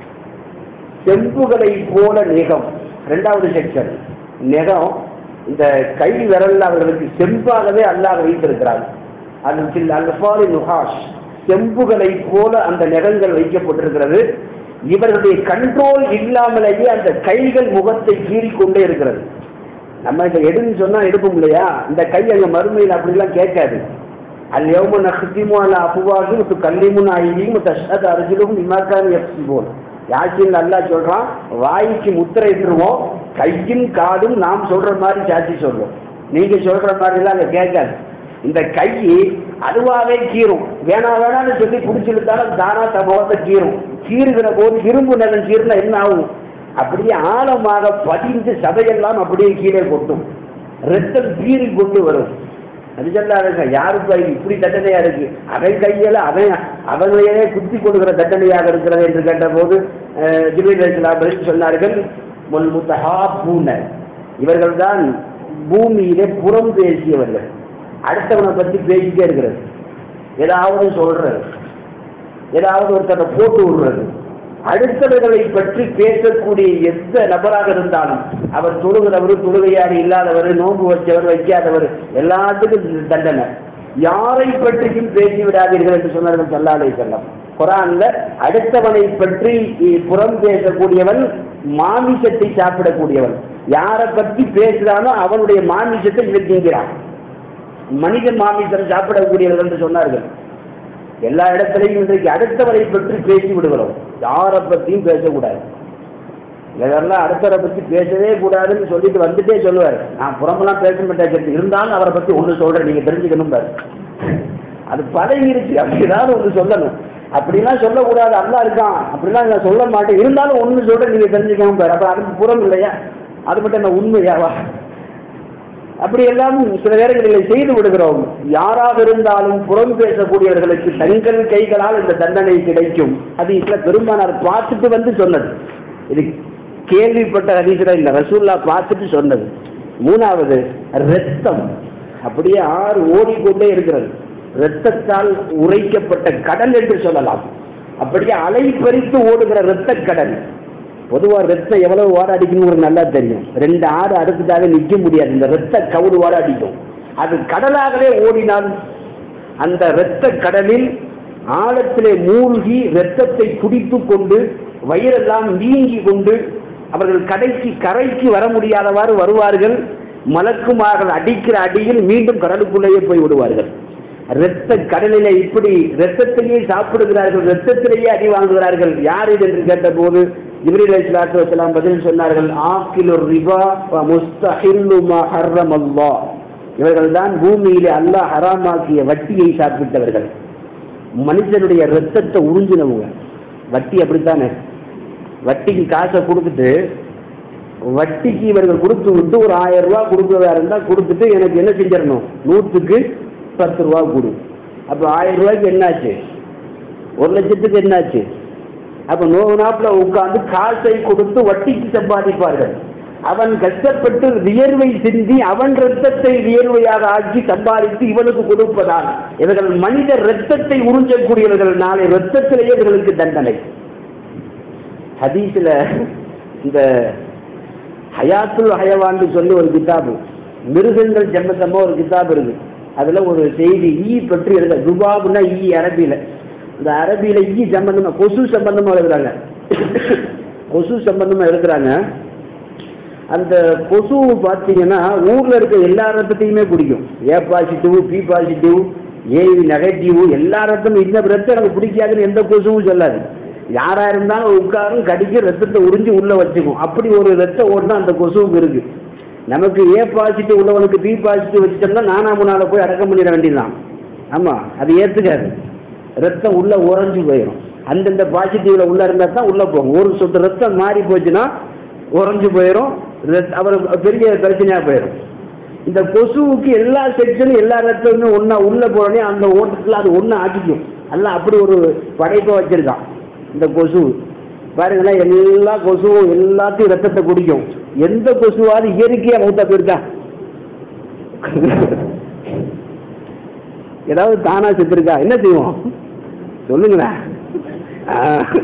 செம்புகளை போல நெகம் ரெண்டாவது செக்ஷன் நெகம் இந்த கை விரல்ல அவர்களுக்கு செம்பாகவே அல்லாஹ் வைத்திருக்கிறார் அது சில அல்பாலி நுஹாஷ் செம்புகளை போல அந்த நெகங்கள் வைக்கப்பட்டிருக்கிறது இவர்களுடைய கண்ட்ரோல் இல்லாமலேயே அந்த கைகள் முகத்தை கீறிக்கொண்டே இருக்கிறது நம்ம இந்த எடுன்னு சொன்னா எடுப்போம் இல்லையா இந்த கை அங்க மறுமையில் அப்படிலாம் கேட்காது அல் யௌம நஹ்திமு அலா அஃப்வாஹிம் முத்து கல்லிமுன் ஐதீம் தஷ்ஹத் அர்ஜுலுஹும் பிமா கானு யக்ஸிபூன் யாச்சின் அல்லாஹ் சொல்றான் வாய்க்கு முத்திரை இட்டுருவோம் கையும் காதும் நாம் சொல்ற மாதிரி சாட்சி சொல்லும் நீங்க சொல்ற மாதிரிலாம் அங்க கேட்காது இந்த கை அதுவாகவே கீறும் வேணா வேணான்னு சொல்லி பிடிச்சிருந்தாலும் தானா தபோகத்தை கீறும் கீறுகிற போது இரும்பு நகன் கீறுனா என்ன ஆகும் அப்படியே ஆழமாக பதிந்து சதையெல்லாம் அப்படியே கீழே கொட்டும் ரத்தம் கீறி கொண்டு வரும் அது சொல்லாதுங்க யாருக்கு இப்படி தண்டனையா இருக்கு அவன் கையில அவன் அவங்களையே குத்தி கொடுக்கிற தண்டனையாக இருக்கிறது என்று கேட்டபோது ஜிபிரேஸ்லாம் பதில் சொன்னார்கள் முன் முத்தஹா பூன இவர்கள் தான் பூமியிலே புறம் பேசியவர்கள் அடுத்தவனை பத்தி பேசிட்டே இருக்கிறது ஏதாவது சொல்றது ஏதாவது ஒருத்தரை போட்டு விடுறது அடுத்தவர்களை பற்றி பேசக்கூடிய எந்த நபராக இருந்தாலும் அவர் தொழுகிறவர் தொழுகையாடி இல்லாதவர் நோன்பு வச்சவர் வைக்காதவர் எல்லாத்துக்கும் இது தண்டனை யாரை பற்றியும் பேசி விடாதீர்கள் என்று சொன்னார்கள் சல்லாலை செல்லம் குரான்ல அடுத்தவனை பற்றி புறம் பேசக்கூடியவன் மாமிசத்தை சாப்பிடக்கூடியவன் யாரை பற்றி பேசுறானோ அவனுடைய மாமிசத்தை இவன் திங்கிறான் மனிதன் மாமிசம் சாப்பிடக்கூடியவர்கள் என்று சொன்னார்கள் எல்லா இடத்திலையும் இன்றைக்கு அடுத்தவரை பற்றி பேசி விடுகிறோம் யாரை பற்றியும் பேசக்கூடாது இதெல்லாம் அடுத்தவரை பற்றி பேசவே கூடாதுன்னு சொல்லிட்டு வந்துட்டே சொல்லுவார் நான் புறமெல்லாம் பேச மாட்டேன் இருந்தாலும் அவரை பற்றி ஒன்று சொல்றேன் நீங்க தெரிஞ்சுக்கணும் பாரு அது பழகிருச்சு அப்படி ஏதாவது ஒன்று சொல்லணும் அப்படிலாம் சொல்லக்கூடாது அல்லா இருக்கான் அப்படிலாம் நான் சொல்ல மாட்டேன் இருந்தாலும் ஒன்று சொல்றேன் நீங்க தெரிஞ்சுக்கணும் பாரு அப்ப அதுக்கு புறம் இல்லையா அது மட்டும் என்ன உண்மையாவா அப்படி எல்லாம் சில நேரங்களில் செய்து விடுகிறோம் யாராக இருந்தாலும் புறம் பேசக்கூடியவர்களுக்கு தங்கள் கைகளால் இந்த தண்டனை கிடைக்கும் அது இதுல பெருமானார் பார்த்துட்டு வந்து சொன்னது இது கேள்விப்பட்ட ஹதீஸ்ல இல்ல ரசூல்லா பார்த்துட்டு சொன்னது மூணாவது ரத்தம் அப்படியே ஆறு ஓடிக்கொண்டே இருக்கிறது ரத்தத்தால் உரைக்கப்பட்ட கடல் என்று சொல்லலாம் அப்படியே அலை பறித்து ஓடுகிற இரத்த கடல் பொதுவா ரத்தம் எவ்வளவு வாட அடிக்கணும் உங்களுக்கு நல்லா தெரியும் ரெண்டு ஆறு அடுத்ததாக நிற்க முடியாது இந்த ரத்த கவுடு வாட அடிக்கும் அது கடலாகவே ஓடினால் அந்த இரத்த கடலில் ஆழத்திலே மூழ்கி இரத்தத்தை குடித்து கொண்டு வயிறெல்லாம் நீங்கி கொண்டு அவர்கள் கடைக்கு கரைக்கு வர முடியாதவாறு வருவார்கள் மலக்குமார்கள் அடிக்கிற அடியில் மீண்டும் கடலுக்குள்ளேயே போய் விடுவார்கள் இரத்த கடலிலே இப்படி இரத்தத்தையே சாப்பிடுகிறார்கள் இரத்தத்திலேயே அடி வாங்குகிறார்கள் யார் இது என்று கேட்டபோது ஜிப்ரீல் அலைஹிஸ்ஸலாத்து வஸலாம் பதில் சொன்னார்கள் ஆக்கிலு ரிபா வ முஸ்தஹில்லு மா ஹர்ரமல்லாஹ் இவர்கள் தான் பூமியிலே அல்லாஹ் ஹராமாக்கிய வட்டியை சாப்பிட்டவர்கள் மனுஷனுடைய ரத்தத்தை உறிஞ்சினவங்க வட்டி அப்படித்தானே வட்டிக்கு காசை கொடுத்துட்டு வட்டிக்கு இவர்கள் கொடுத்து விட்டு ஒரு ஆயிரம் ரூபா கொடுக்குறதா இருந்தால் கொடுத்துட்டு எனக்கு என்ன செஞ்சிடணும் நூற்றுக்கு பத்து ரூபா கொடு அப்போ ஆயிரம் ரூபாய்க்கு என்னாச்சு ஒரு லட்சத்துக்கு என்னாச்சு அப்போ நோவு நாட்டில் உட்கார்ந்து காசை கொடுத்து வட்டிக்கு சம்பாதிப்பார்கள் அவன் கஷ்டப்பட்டு வியர்வை சிந்தி அவன் ரத்தத்தை வியர்வையாக ஆக்கி சம்பாதித்து இவனுக்கு கொடுப்பதால் இவர்கள் மனித ரத்தத்தை உறிஞ்சக்கூடியவர்கள் நாளை ரத்தத்திலேயே இவர்களுக்கு தண்டனை ஹதீஸ்ல இந்த ஹயாத்துல் ஹயவான்னு சொல்லி ஒரு கிதாபு மிருகங்கள் சம்பந்தமா ஒரு கிதாப் இருக்கு அதுல ஒரு செய்தி ஈ பற்றி எழுத துபாபுன்னா ஈ அரபியில இந்த அரபியில ஈ சம்பந்தமா கொசு சம்பந்தமா எழுதுறாங்க கொசு சம்பந்தமா எழுதுறாங்க அந்த கொசு பார்த்தீங்கன்னா ஊர்ல இருக்க எல்லா ரத்தத்தையுமே குடிக்கும் A positive B positive A negative எல்லா ரத்தமும் இந்த ரத்தம் எனக்கு பிடிக்காதுன்னு எந்த கொசுவும் சொல்லாது யாரா இருந்தாலும் உட்காரும் கடிக்க ரத்தத்தை உறிஞ்சி உள்ள வச்சுக்கும் அப்படி ஒரு ரத்த ஓட்டம் அந்த கொசுவுக்கு இருக்கு நமக்கு ஏ பாசிட்டிவ் உள்ளவனுக்கு பி பாசிட்டிவ் வச்சுட்டோம்னா நானா முன்னால போய் அடக்கம் பண்ணிட வேண்டியதுதான் ஆமா அது ஏத்துக்காது ரத்தம் உள்ள உறைஞ்சு போயிடும் அந்தந்த பாசிட்டிவ்ல உள்ள இருந்தா தான் உள்ள போகும் ஒரு சொட்டு ரத்தம் மாறி போச்சுன்னா உறைஞ்சு போயிடும் ரத்- அவர் பெரிய பிரச்சனையா போயிடும் இந்த கொசுவுக்கு எல்லா செக்ஷனும் எல்லா ரத்தமுமே ஒன்றா உள்ள போறோடனே அந்த ஓட்டத்தில் அது ஒன்று ஆக்கிக்கும் எல்லாம் அப்படி ஒரு படைப்பை வச்சிருக்கான் இந்த கொசு பாருங்களேன் எல்லா கொசுவும் எல்லாத்தையும் ரத்தத்தை குடிக்கும் எந்த கொசுவாவது இயற்கையா மூத்தா போயிருக்கா ஏதாவது தானா செத்துருக்கா என்ன செய்வோம் சொல்லுங்களேன் ஆ,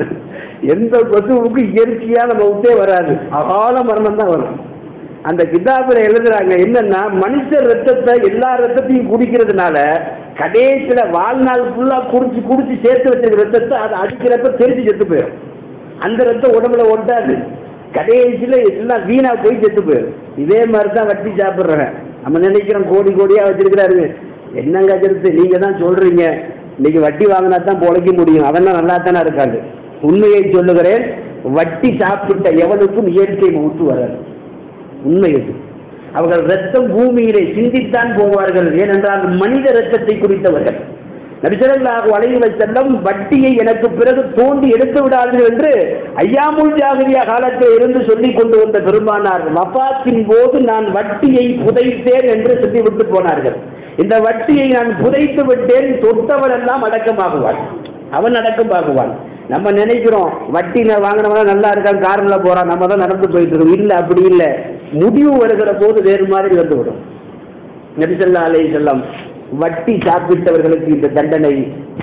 எந்த கொசுவுக்கு இயற்கையான மௌத்தே வராது அகால மரணம் தான் வரும் அந்த கிதாபில் எழுதுறாங்க என்னன்னா மனுஷ ரத்தத்தை எல்லா ரத்தத்தையும் குடிக்கிறதுனால கடைசியில வாழ்நாள் ஃபுல்லா குடிச்சு குடிச்சு சேர்த்து வச்சிருக்க ரத்தத்தை அதை அடிக்கிறப்ப தெரிஞ்சு செத்து போயிடும் அந்த ரத்தம் உடம்புல ஒட்டாது கடைசியில எல்லாம் வீணா போய் செத்து போயிடும் இதே மாதிரி தான் வட்டி சாப்பிட்றேன் நம்ம நினைக்கிறோம் கோடி கோடியா வச்சிருக்கிறாரு என்னங்க கருத்து நீங்க தான் சொல்றீங்க இன்னைக்கு வட்டி வாங்கினா தான் பொழைக்க முடியும் அதெல்லாம் நல்லா தானே இருக்காது உண்மையை சொல்லுகிறேன் வட்டி சாப்பிட்ட எவனுக்கும் இயற்கை மூத்து வராது உண்மை இது அவர்கள் ரத்தம் பூமியிலே சிந்தித்தான் போவார்கள் ஏனென்றால் மனித ரத்தத்தை குறித்தவர்கள் நபிசரல்லாஹு அலைஹி செல்லம் வட்டியை எனக்கு பிறகு தோண்டி எடுத்து விடாதீர்கள் என்று ஐயாமுல் ஜாகிரியா காலத்தில் இருந்து சொல்லிக் கொண்டு வந்த பெருமானார் வஃபாத்தின் போது நான் வட்டியை புதைத்தேன் என்று சொல்லிவிட்டு போனார்கள் இந்த வட்டியை நான் புதைத்து விட்டேன் தொட்டவன் எல்லாம் அடக்கமாகுவான் அவன் அடக்கமாகுவான் நம்ம நினைக்கிறோம் வட்டி நான் வாங்கினவன நல்லா இருக்கான் கார்ல போறான் நம்ம தான் நடந்து போயிட்டு இருக்கோம் இல்ல அப்படி இல்ல முடிவு வருகிற போது வேறு மாதிரி வந்துவிடும் நபிசல்லா அலை செல்லம் வட்டி சாப்பிட்டவர்களுக்கு இந்த தண்டனை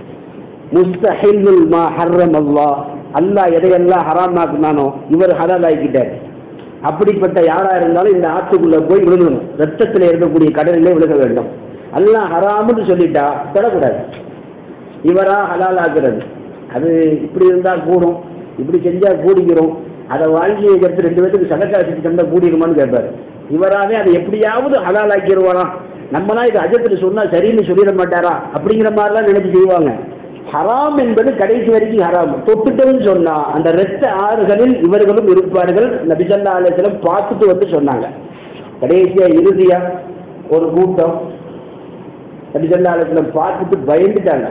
முஸ்தஹில்லுல் மா ஹர்ரம் அல்லாஹ் அல்லாஹ் எதையெல்லாம் ஹராமாக்குனானோ இவர் ஹலால் ஆக்கிட்டார் அப்படிப்பட்ட யாரா இருந்தாலும் இந்த ஆற்றுக்குள்ள போய் விழுகணும் ரத்தத்தில் இருக்கக்கூடிய கடலிலே விழுக வேண்டும் அல்லாஹ் ஹராம்னு சொல்லிட்டா தொடக்கூடாது இவரா ஹலால் ஆக்குறது அது இப்படி இருந்தா கூடும் இப்படி செஞ்சா கூடிக்கிறோம் அதை வாங்கி எடுத்து ரெண்டு பேத்துக்கு சதக்கா செஞ்சு தந்தா கூடிருமான்னு கேட்பாரு இவராவே அதை எப்படியாவது ஹலால் ஆக்கிடுவாராம் நம்மளா இது அஜத்தில் சொன்னா சரின்னு சொல்லிட மாட்டாரா அப்படிங்கிற மாதிரிலாம் நினைச்சு செய்வாங்க ஹராம் என்பது கடைசி வரைக்கும் ஹராம் தொட்டுட்டோம்னு சொன்னா அந்த இரத்த ஆறுகளில் இவர்களும் இருப்பார்கள் நபிசல்லா அலுவலம் பார்த்துட்டு வந்து சொன்னாங்க கடைசியா இறுதியா ஒரு கூட்டம் நபிசல்லா அலுவலம் பார்த்துட்டு பயந்துட்டாங்க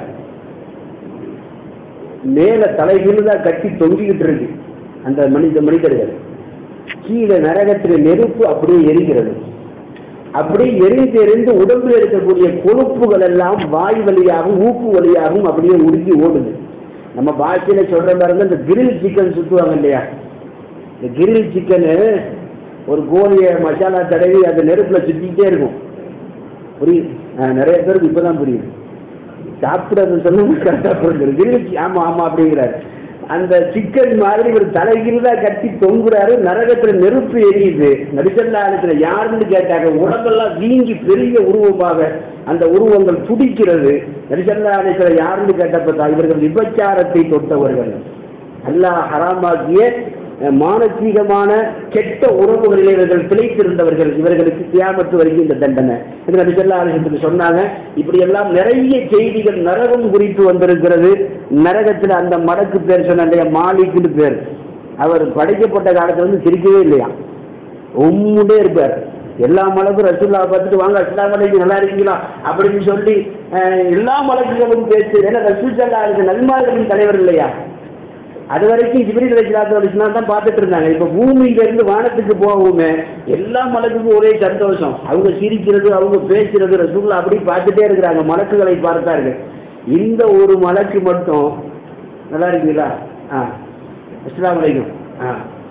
மேல தலைகீழா கட்டி தொங்கிக்கிட்டு இருக்கு அந்த மனித மனிதர்கள் கீழே நரகத்தில் நெருப்பு அப்படியே எரிகிறது அப்படியே எரிந்து எரிந்து உடம்பில் இருக்கக்கூடிய கொழுப்புகள் எல்லாம் வாய் வழியாகவும் ஊப்பு வழியாகவும் அப்படியே உருகி ஓடுது நம்ம பாஷையில சொல்ற பாருங்க இந்த கிரில் சிக்கன் சுத்துவாங்க இல்லையா இந்த கிரில் சிக்கனு ஒரு கோழியை மசாலா தடவி அந்த நெருப்புல சுத்திக்கிட்டே இருக்கும் புரியுது ஆ, நிறைய பேருக்கு இப்பதான் புரியுது சாப்பிட்றது சொல்லுங்க கரெக்டாக புரிஞ்சுது கிரில் ஆமா ஆமா அப்படிங்கிறாரு அந்த சிக்கன் மாதிரி ஒரு தலைகீழா கட்டி தொங்குறாரு நரகத்துல நெருப்பு எரியுது நடிசல்லாலத்துல யாருன்னு கேட்டாங்க உடம்பெல்லாம் வீங்கி பெரிய உருவமாக அந்த உருவங்கள் துடிக்கிறது நடிசல்லாலத்துல யாருன்னு கேட்டப்பட்டா இவர்கள் விபச்சாரத்தை தொட்டவர்கள் அல்லாஹ் ஹராமாக்கிய அஹ், மானசீகமான கெட்ட உறவுகளிலே இவர்கள் பிழைத்திருந்தவர்கள் இவர்களுக்கு கியாமத்து வரைக்கும் இந்த தண்டனை இது நபிசல்லா அலிசத்துக்கு சொன்னாங்க இப்படி எல்லாம் நிறைய செய்திகள் நரகம் குறித்து வந்திருக்கிறது நரகத்தில் அந்த மடக்கு பேர் சொன்ன இல்லையா மாலிக்குன்னு பேர் அவர் படைக்கப்பட்ட காலத்துல வந்து சிரிக்கவே இல்லையா உம்முடே இருப்பார் எல்லா மலக்கும் ரசூல்லா பார்த்துட்டு வாங்க அஸ்லாம் வலைக்கும் நல்லா இருக்கீங்களா அப்படின்னு சொல்லி அஹ், எல்லா மலக்குகளும் பேசு ஏன்னா ரசூல் சல்லா இருக்கு நல்மார்களின் தலைவர் இல்லையா அது வரைக்கும் ஜிப்ரீல் அலைஹிஸ்ஸலாத்து வலைஹிஸ்ஸலாம் தான் பார்த்துட்டு இருந்தாங்க இப்போ பூமியில இருந்து வானத்துக்கு போகவுமே எல்லா மலக்குக்கும் ஒரே சந்தோஷம் அவங்க சிரிக்கிறது அவங்க பேசுறது ரசூல்லா அப்படி பார்த்துட்டே இருக்கிறாங்க மலக்குகளை பார்த்தார்கள் இந்த ஒரு மலக்கு மட்டும் நல்லா இருக்கீங்களா ஆ அஸ்ஸலாமு அலைக்கும் ஆ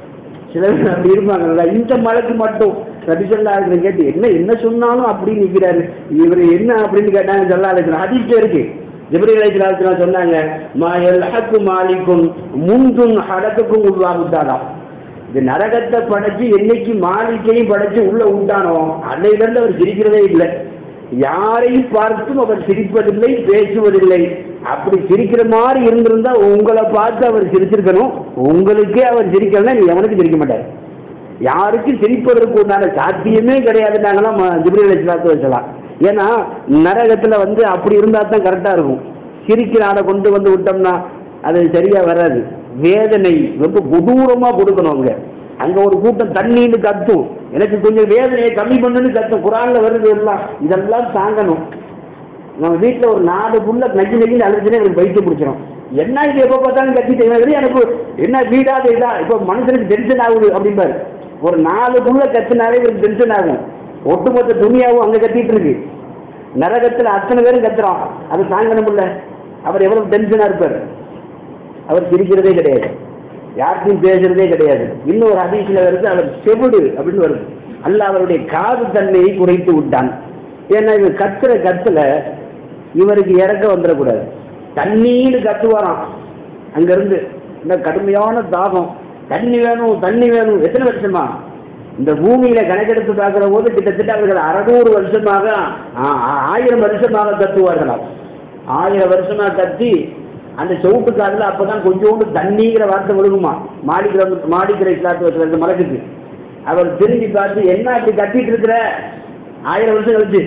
சில பேர் அப்படி இருப்பாங்கல்ல இந்த மலைக்கு மட்டும் ரபிசல்லா இருக்கிற கேட்டு என்ன என்ன சொன்னாலும் அப்படி நிற்கிறாரு இவர் என்ன அப்படின்னு கேட்டாங்க சொல்லா இருக்கிற அதிர்ஷ்டம் இருக்கு ஜிப்ரி அலைஹிஸ்ஸலாம் சொன்னாங்க மா எல்ஹக்கு மாலிக்கும் முன்துன் ஹடக்குக்கும் உருவாகுத்தாரா இது நரகத்தை படைச்சு என்னைக்கு மாளிகையும் படைச்சு உள்ள உண்டானோ அன்னையிலிருந்து அவர் சிரிக்கிறதே இல்லை யாரையும் பார்த்தும் அவர் சிரிப்பதில்லை பேசுவதில்லை அப்படி சிரிக்கிற மாதிரி இருந்திருந்தா உங்களை பார்த்து அவர் சிரிச்சிருக்கணும் உங்களுக்கே அவர் சிரிக்கலன்னா நீ எவனுக்கு சிரிக்க மாட்டார் யாருக்கும் சிரிப்பதற்கு உண்டான சாத்தியமே கிடையாதுன்னாங்களாம் ஜிப்ரீல் அலிஸ்லாத்து வச்சலாம் ஏன்னா நரகத்தில் வந்து அப்படி இருந்தால் தான் கரெக்டாக இருக்கும் சிரிக்கிற ஆளை கொண்டு வந்து விட்டோம்னா அது சரியாக வராது வேதனை ரொம்ப கொடூரமாக கொடுக்கணும் அங்கே அங்கே ஒரு கூட்டம் தண்ணின்னு கத்தும் எனக்கு கொஞ்சம் வேதனையை கம்மி பண்ணுன்னு கத்தும் குரானில் வருது எல்லாம் இதெல்லாம் தாங்கணும் நம்ம வீட்டில் ஒரு நாலு புள்ள நெஞ்சு நெஞ்சு அழுதுச்சுன்னா எனக்கு பைத்தியம் பிடிச்சிரும் என்ன இது எப்போ பார்த்தாலும் கத்திட்டு எனக்கு என்ன வீடாத இதா இப்போ மனுஷனுக்கு டென்ஷன் ஆகுது அப்படிம்பாரு ஒரு நாலு புள்ள கத்துனாலே இவருக்கு டென்ஷன் ஆகும் ஒட்டுமொத்த துணியாவும் அங்கே கத்திட்டு இருக்கு நரகத்தில் அத்தனை பேரும் கத்துறோம் அது தாங்கணும்ல அவர் எவ்வளவு டென்ஷனாக இருப்பார் அவர் சிரிக்கிறதே கிடையாது யார்கிட்டையும் பேசுறதே கிடையாது இன்னும் ஒரு அதிசயில் வருது அவர் செவிடு அப்படின்னு வருது அல்ல அவருடைய காது தன்மையை குறைத்து விட்டான் ஏன்னா இவர் கத்துற கத்துல இவருக்கு இறக்க வந்துடக்கூடாது தண்ணீர் கத்துவாராம் அங்கிருந்து இந்த கடுமையான தாகம் தண்ணி வேணும் தண்ணி வேணும் எத்தனை வருஷமா இந்த பூமியில கணக்கெடுத்து பார்க்கிற போது கிட்டத்தட்ட அவர்கள் அறுநூறு வருஷமாக ஆ- ஆ- ஆயிரம் வருஷமாக கத்துவார்களாம் ஆயிரம் வருஷமா கத்தி அந்த செவுட்டு காதில் அப்பதான் கொஞ்சோண்டு தண்ணிங்கிற வார்த்தை விழுகுமா மாடிக்கிற மாடிக்கிற இஸ்லாத்து வச்சுருந்த அந்த மலக்குக்கு அவர் திரும்பி பார்த்து என்ன அப்படி கத்திட்டு இருக்கிற ஆயிரம் வருஷம் கழிச்சு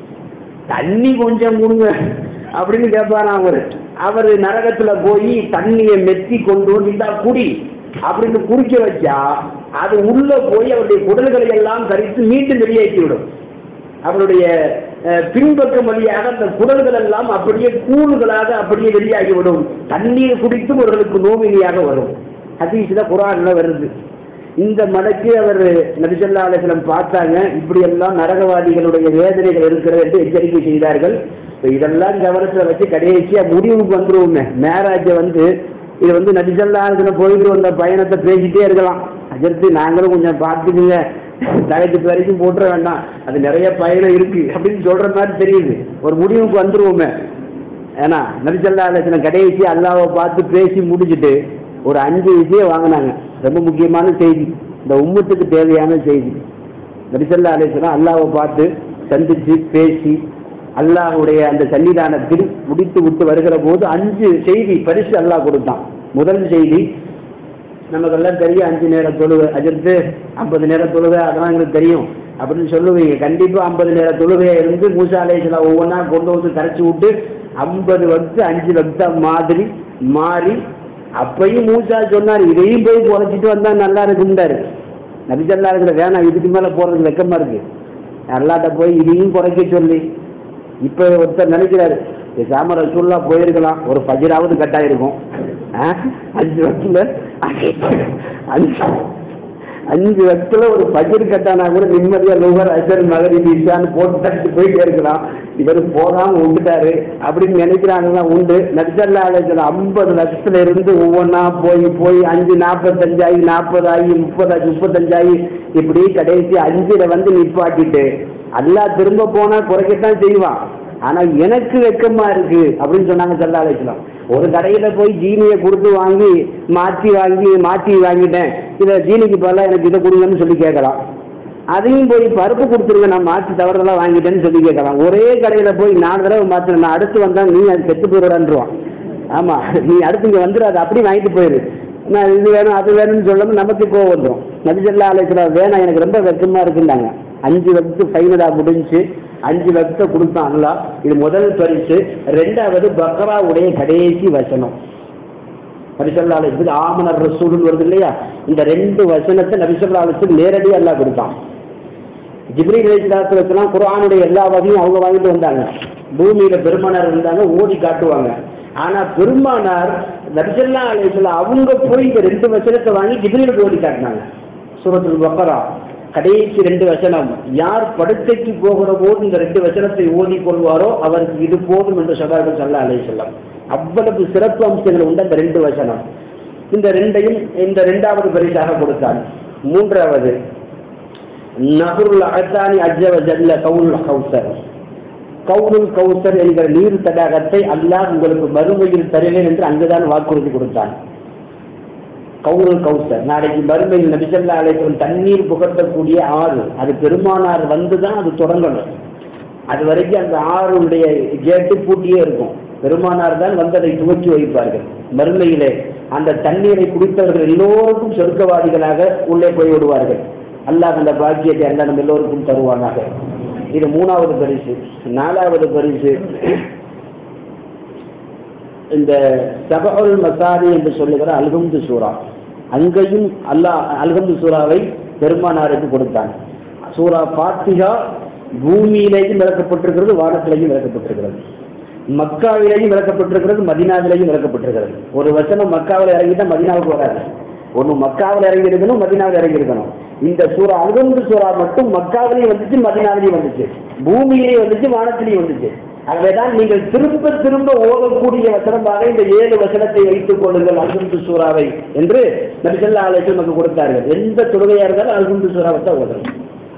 தண்ணி கொஞ்சம் கொடுங்க அப்படின்னு கேட்பாராம் அவர் அவர் நரகத்துல போய் தண்ணியை மெத்தி கொண்டு வந்து இந்தா குடி அப்படின்னு குடிக்க வச்சா அது உள்ள போய் அவருடைய குடல்களை எல்லாம் கரித்து மீண்டும் வெளியேற்றி விடும் அவருடைய அஹ், பின்பக்கம் வழியாக அந்த குடல்கள் எல்லாம் அப்படியே கூழுகளாக அப்படியே வெளியாகிவிடும் தண்ணீர் குடித்தும் அவர்களுக்கு நோவினியாக வரும் ஹதீஸ்ல குரான்ல வருது இந்த மடக்கு அவர் நபிசல்லா அலிஸ்லம் பார்த்தாங்க இப்படியெல்லாம் நரகவாதிகளுடைய வேதனைகள் இருக்கிறது என்று எச்சரிக்கை செய்தார்கள் இப்போ இதெல்லாம் கவனத்தில் வச்சு கடைசியா முடிவுக்கு வந்துருவோமே மேராஜை வந்து இது வந்து நபிசல்லா அலிஸ்லம் போயிட்டு வந்த பயணத்தை பேசிட்டே இருக்கலாம் அதற்கு நாங்களும் கொஞ்சம் பார்த்துக்குங்க தகத்துக்கு வரைக்கும் போட்டுற வேண்டாம் அது நிறைய பயணம் இருக்கு அப்படின்னு சொல்ற மாதிரி தெரியுது ஒரு முடிவுக்கு வந்துருவோமே ஏன்னா நபிசல்லா அலிஸ்லம் கடைசி அல்லாவை பார்த்து பேசி முடிச்சுட்டு ஒரு அஞ்சு விஷயம் வாங்கினாங்க ரொம்ப முக்கியமான செய்தி இந்த உம்மத்துக்கு தேவையான செய்தி நபிசல்லா அலிஸ்லாம் அல்லாவை பார்த்து சந்திச்சு பேசி அல்லாஹ்வுடைய அந்த சன்னிதானத்தில் முடித்து விட்டு வருகிற போது அஞ்சு செய்தி பரிசு அல்லாஹ் கொடுத்தான் முதல் செய்தி நமக்கெல்லாம் தெரியும் அஞ்சு நேரம் தொழுகை அஜர்த்து ஐம்பது நேரம் தொழுகை அதெல்லாம் எங்களுக்கு தெரியும் அப்படின்னு சொல்லுவீங்க கண்டிப்பாக ஐம்பது நேரம் தொழுகையாக இருந்து மூசா அலேஸ்லாம் ஒவ்வொன்றா கொண்டு வந்து கரைச்சி விட்டு ஐம்பது வக்து அஞ்சு வக்தா மாதிரி மாறி அப்பையும் மூசா சொன்னார் இதையும் போய் குறைச்சிட்டு வந்தா நல்லா இருக்குண்டாரு நபிசல்லா இருக்கிற வேணாம் இதுக்கு மேலே போகிறது வெக்கமாக இருக்கு அல்லாட்ட போய் இதையும் குறைக்க சொல்லி இப்போ ஒருத்தர் நினைக்கிறாரு பேசாம ரசூல்லா போயிருக்கலாம் ஒரு பஜிராவது கட்டாயிருக்கும் ஆ? அஞ்சு வருஷத்துல அஞ்சு அஞ்சு வருஷத்துல ஒரு பஜிர் கட்டானா கூட நிம்மதியா லோகர் அசர் மகரி ஈஷான்னு போட்டு தட்டு போயிட்டே இருக்கலாம் இவர் போகாம விட்டுட்டாரு அப்படின்னு நினைக்கிறாங்கன்னா உண்டு நட்சல்லா அலைச்சல் ஐம்பது லட்சத்துல இருந்து ஒவ்வொன்றா போய் போய் அஞ்சு நாற்பத்தஞ்சாயி நாற்பதாயி முப்பதாயி முப்பத்தஞ்சாயி இப்படி கடைசி அஞ்சுல வந்து நிப்பாட்டிட்டு அல்லாஹ் திரும்ப போனா குறைக்கத்தான் செய்வான் ஆனா எனக்கு வெக்கமா இருக்கு அப்படின்னு சொன்னாங்க சல்லா அலைச்சலாம் ஒரு கடையில போய் ஜீனியை கொடுத்து வாங்கி மாற்றி வாங்கி மாற்றி வாங்கிட்டேன் இதை ஜீனிக்கு பதிலாக எனக்கு இதை கொடுங்கன்னு சொல்லி கேட்கலாம் அதையும் போய் பருப்பு கொடுத்துருங்க நான் மாற்றி தவறுதெல்லாம் வாங்கிட்டேன்னு சொல்லி கேட்கலாம் ஒரே கடையில போய் நாலு தடவை மாற்றின நான் அடுத்து வந்தா நீ அது செத்து போயிடுறான்ருவான் ஆமா நீ அடுத்து இங்க வந்துடாது அப்படி வாங்கிட்டு போயிரு நான் இது வேணும் அது வேணும்னு சொல்லாம நமக்கு கோவம் வந்துடும் நபிசல்லா அலைச்சலா வேணாம் எனக்கு ரொம்ப வெக்கமா இருக்குண்டாங்க அஞ்சு வகுத்து ஃபைனலா முடிஞ்சு அஞ்சு வகுத்தை கொடுத்தான் அல்லாஹ் இது முதல் பரிசு ரெண்டாவது பக்ராவுடைய கடைசி வசனம் நபிசல்லா அலிஸ்க்கு ஆமனர் ரசூலுன்னு வருது இல்லையா இந்த ரெண்டு வசனத்தை நபிசல்லா அலிஸ்க்கு நேரடியாக அல்லாஹ் கொடுத்தான் ஜிப்ரீல் அலிஸ்லாத்து வச்சலாம் குர்ஆனுடைய எல்லா வகையும் அவங்க வாங்கிட்டு வந்தாங்க பூமியில பெருமானார் இருந்தாங்க ஓதி காட்டுவாங்க ஆனா பெருமானார் நபிசல்லா அலைஹிஸ்ஸலாம் அவங்க போய் இந்த ரெண்டு வசனத்தை வாங்கி ஜிப்ரீலுக்கு ஓடி காட்டினாங்க சூரத்துல் பக்கரா கடைசி ரெண்டு வசனம் யார் படுக்கைக்கு போகிற போது இந்த ரெண்டு வசனத்தை ஓதி கொள்வாரோ அவருக்கு இது போதும் என்று சொன்னார்கள் சல்லா அலைஹிஸ்ஸலாம் அவ்வளவு சிறப்பு அம்சங்கள் உண்டு அந்த ரெண்டு வசனம் இந்த ரெண்டையும் இந்த ரெண்டாவது பரிசாக கொடுத்தான் மூன்றாவது நகருல் அகத்தானி அஜ்ஜவ ஜல்ல கவுல் கௌசர் கவுலுல் கௌசர் என்கிற நீர் தடாகத்தை அல்லாஹ் உங்களுக்கு மறுமையில் தருவேன் என்று அங்குதான் வாக்குறுதி கொடுத்தான் கவுலுல் கௌசர் நாளைக்கு மறுமையில் நபிசல்லா அலைக்கும் தண்ணீர் புகட்டக்கூடிய ஆறு அது பெருமானார் வந்து தான் அது தொடங்கணும் அது வரைக்கும் அந்த ஆறுடைய கேட்டு பூட்டியே இருக்கும் பெருமானார் தான் வந்து அதை துவக்கி வைப்பார்கள் மறுமையிலே அந்த தண்ணீரை குடித்தவர்கள் எல்லோருக்கும் சொர்க்கவாதிகளாக உள்ளே போய் விடுவார்கள் அல்லாஹ் அந்த பாக்கியத்தை அல்லாஹ் நம்ம எல்லோருக்கும் தருவானாக இது மூணாவது பரிசு நாலாவது பரிசு இந்த சபஹுல் மசாரி என்று சொல்லுகிற அல்ஹம்து சூரா அங்கேயும் அல்லாஹ் அல்ஹம்து சூராவை பெருமானாருக்கு கொடுத்தான் சூரா பாத்திகா பூமியிலேயும் விளக்கப்பட்டிருக்கிறது வானத்திலேயும் விளக்கப்பட்டிருக்கிறது மக்காவிலேயும் விளக்கப்பட்டிருக்கிறது மதினாவிலேயும் விளக்கப்பட்டிருக்கிறது ஒரு வசனம் மக்காவில் இறங்கிட்டா மதினாவுக்கு வராது ஒன்று மக்காவில் இறங்கி இருக்கணும் மதினாவில் இறங்கி இருக்கணும் இந்த சூறா அல்ஹம்து சூறா மட்டும் மக்காவிலையும் வந்துச்சு மதினாவிலையும் வந்துச்சு பூமியிலையும் வந்துச்சு வானத்திலையும் வந்துச்சு ஆகவேதான் நீங்கள் திரும்ப திரும்ப ஓதக்கூடிய வசனமாக இந்த ஏழு வசனத்தை வைத்துக் கொள்ளுங்கள் அல்ஹம்து சூறாவை என்று நபிசல்லா அலைக்கு நமக்கு கொடுத்தார்கள் எந்த தொழுகையா இருந்தாலும் அல்ஹம்து சூறாவை தான் ஓதணும்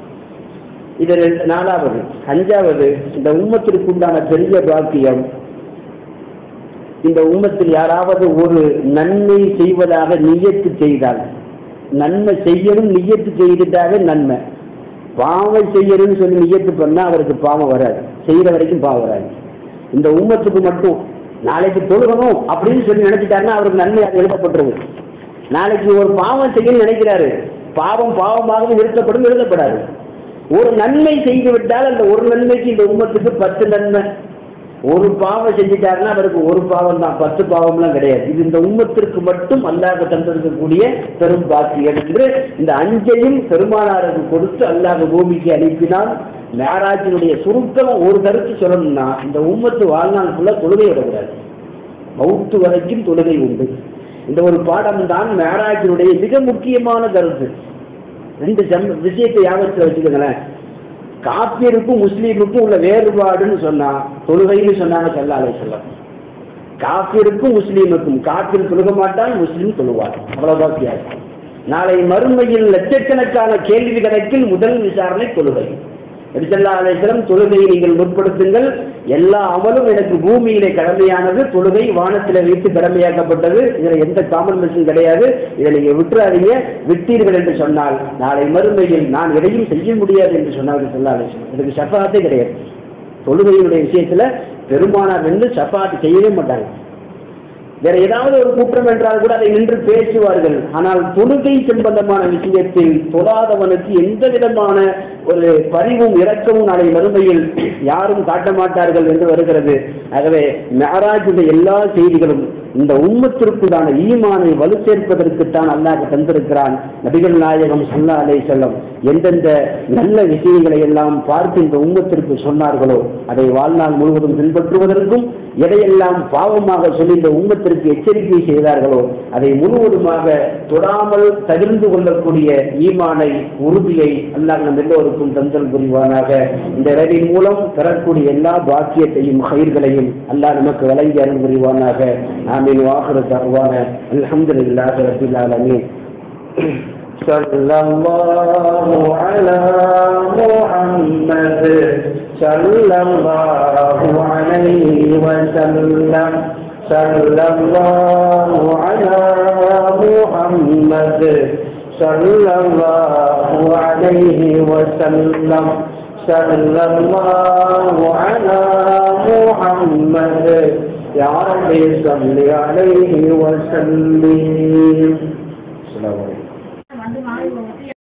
இது ரெண்டு நாலாவது அஞ்சாவது இந்த உம்மத்திற்கு உண்டான பெரிய பாக்கியம் இந்த உம்மத்தில் யாராவது ஒரு நன்மை செய்வதாக நியத்து செய்தால் நன்மை செய்யணும் நியத்து செய்துட்டாவே நன்மை பாவம் செய்யணும்னு சொல்லி நியத்து பண்ணா அவருக்கு பாவம் வராது செய்யற வரைக்கும் பாவம் வராது இந்த உம்மத்துக்கு மட்டும் நாளைக்கு தொழுகணும் அப்படின்னு சொல்லி நினைச்சிட்டாருன்னா அவருக்கு நன்மை அது எழுதப்பட்டுருது நாளைக்கு ஒரு பாவம் செய்யணும்னு நினைக்கிறாரு பாவம் பாவமாக நிறுத்தப்படும் எழுதப்படாது ஒரு நன்மை செய்து விட்டால் அந்த ஒரு நன்மைக்கு இந்த உம்மத்துக்கு பத்து நன்மை ஒரு பாவம் செஞ்சுட்டாருன்னா அவருக்கு ஒரு பாவம் தான் பத்து பாவம்லாம் கிடையாது இது இந்த உம்மத்திற்கு மட்டும் அல்லாஹ் தந்திருக்கக்கூடிய பெரும் பாக்கியம் என்று இந்த அஞ்சையும் பெருமானாருக்கு கொடுத்து அல்லாஹ் பூமிக்கு அனுப்பினால் மேராஜினுடைய சுருக்கம் ஒரு கருத்து சொல்லணும்னா இந்த உம்மத்து வாழ்நாள் ஃபுல்லாக தொழுகை விடக்கூடாது மவுத்து வரைக்கும் தொழுகை உண்டு இந்த ஒரு பாடம் தான் மேராஜினுடைய மிக முக்கியமான கருத்து ரெண்டு சம் விஷயத்தை யாபத்தில் வச்சுக்கோங்களேன் காப்பியருக்கும் முஸ்லீமுக்கும் உள்ள வேறுபாடுன்னு சொன்னா தொழுகைன்னு சொன்னாங்க சல்லாலை சொல்லம் காப்பியருக்கும் முஸ்லீமுக்கும் காப்பிர் தொழுக மாட்டால் முஸ்லீம் தொழுவார் அவ்வளவுதான் வித்தியாசம் நாளை மறுமையில் லட்சக்கணக்கான கேள்வி கணக்கில் முதல் விசாரணை தொழுகை நபிசல்லா அலிஸ்லம் தொழுகையை நீங்கள் முற்படுத்துங்கள் எல்லா அமலும் எனக்கு பூமியிலே கடமையானது தொழுகை வானத்தில் வைத்து கடமையாக்கப்பட்டது இதில் எந்த காம்ப்ரமைஸும் கிடையாது இதை நீங்க விட்டுறாதீங்க விட்டீர்கள் என்று சொன்னால் நாளை மறுமையில் நான் எதையும் செய்ய முடியாது என்று சொன்னார்கள் சொல்லா அலிஸ்லம் இதுக்கு ஷஃபாத்தே கிடையாது தொழுகையினுடைய விஷயத்துல பெருமானார் நின்று ஷஃபாத் செய்யவே மாட்டாங்க வேற ஏதாவது ஒரு குற்றம் என்றால் கூட அதை நின்று பேசுவார்கள் ஆனால் தொழுகை சம்பந்தமான விஷயத்தில் தொழாதவனுக்கு எந்த விதமான ஒரு பரிவும் இரக்கமும் நாளை மறுமையில் யாரும் காட்ட மாட்டார்கள் என்று வருகிறது ஆகவே மெஹராஜுடைய எல்லா செய்திகளும் இந்த உம்மத்திற்குண்டான ஈமானை வலு சேர்ப்பதற்குத்தான் அல்லாஹ் தந்திருக்கிறான் நபிகள் நாயகம் சல்லா அலை செல்லம் எந்தெந்த நல்ல விஷயங்களை எல்லாம் பார்த்து இந்த உம்மத்திற்கு சொன்னார்களோ அதை வாழ்நாள் முழுவதும் பின்பற்றுவதற்கும் எதையெல்லாம் பாவமாக சொல்லி இந்த உம்மத்திற்கு எச்சரிக்கை செய்தார்களோ அதை முழுவதுமாக தொடாமல் தவிர்ந்து கொள்ளக்கூடிய ஈமானை உறுதியை அல்லாஹ் நம் எல்லோருக்கும் தந்தல் புரிவானாக இந்த இரவின் மூலம் பெறக்கூடிய எல்லா பாக்கியத்தையும் கயிர்களையும் அல்லாஹ் நமக்கு வழங்கி அருள் புரிவானாக ஆமீன் வாக்குறு தருவான அல்ஹம்துலில்லாஹி ரப்பில் ஆலமீன் صلى الله على محمد صلى الله عليه وسلم صلى الله على محمد صلى الله عليه وسلم صلى الله على محمد يا رب صل عليه وسلم السلام عليكم வந்து வாங்கி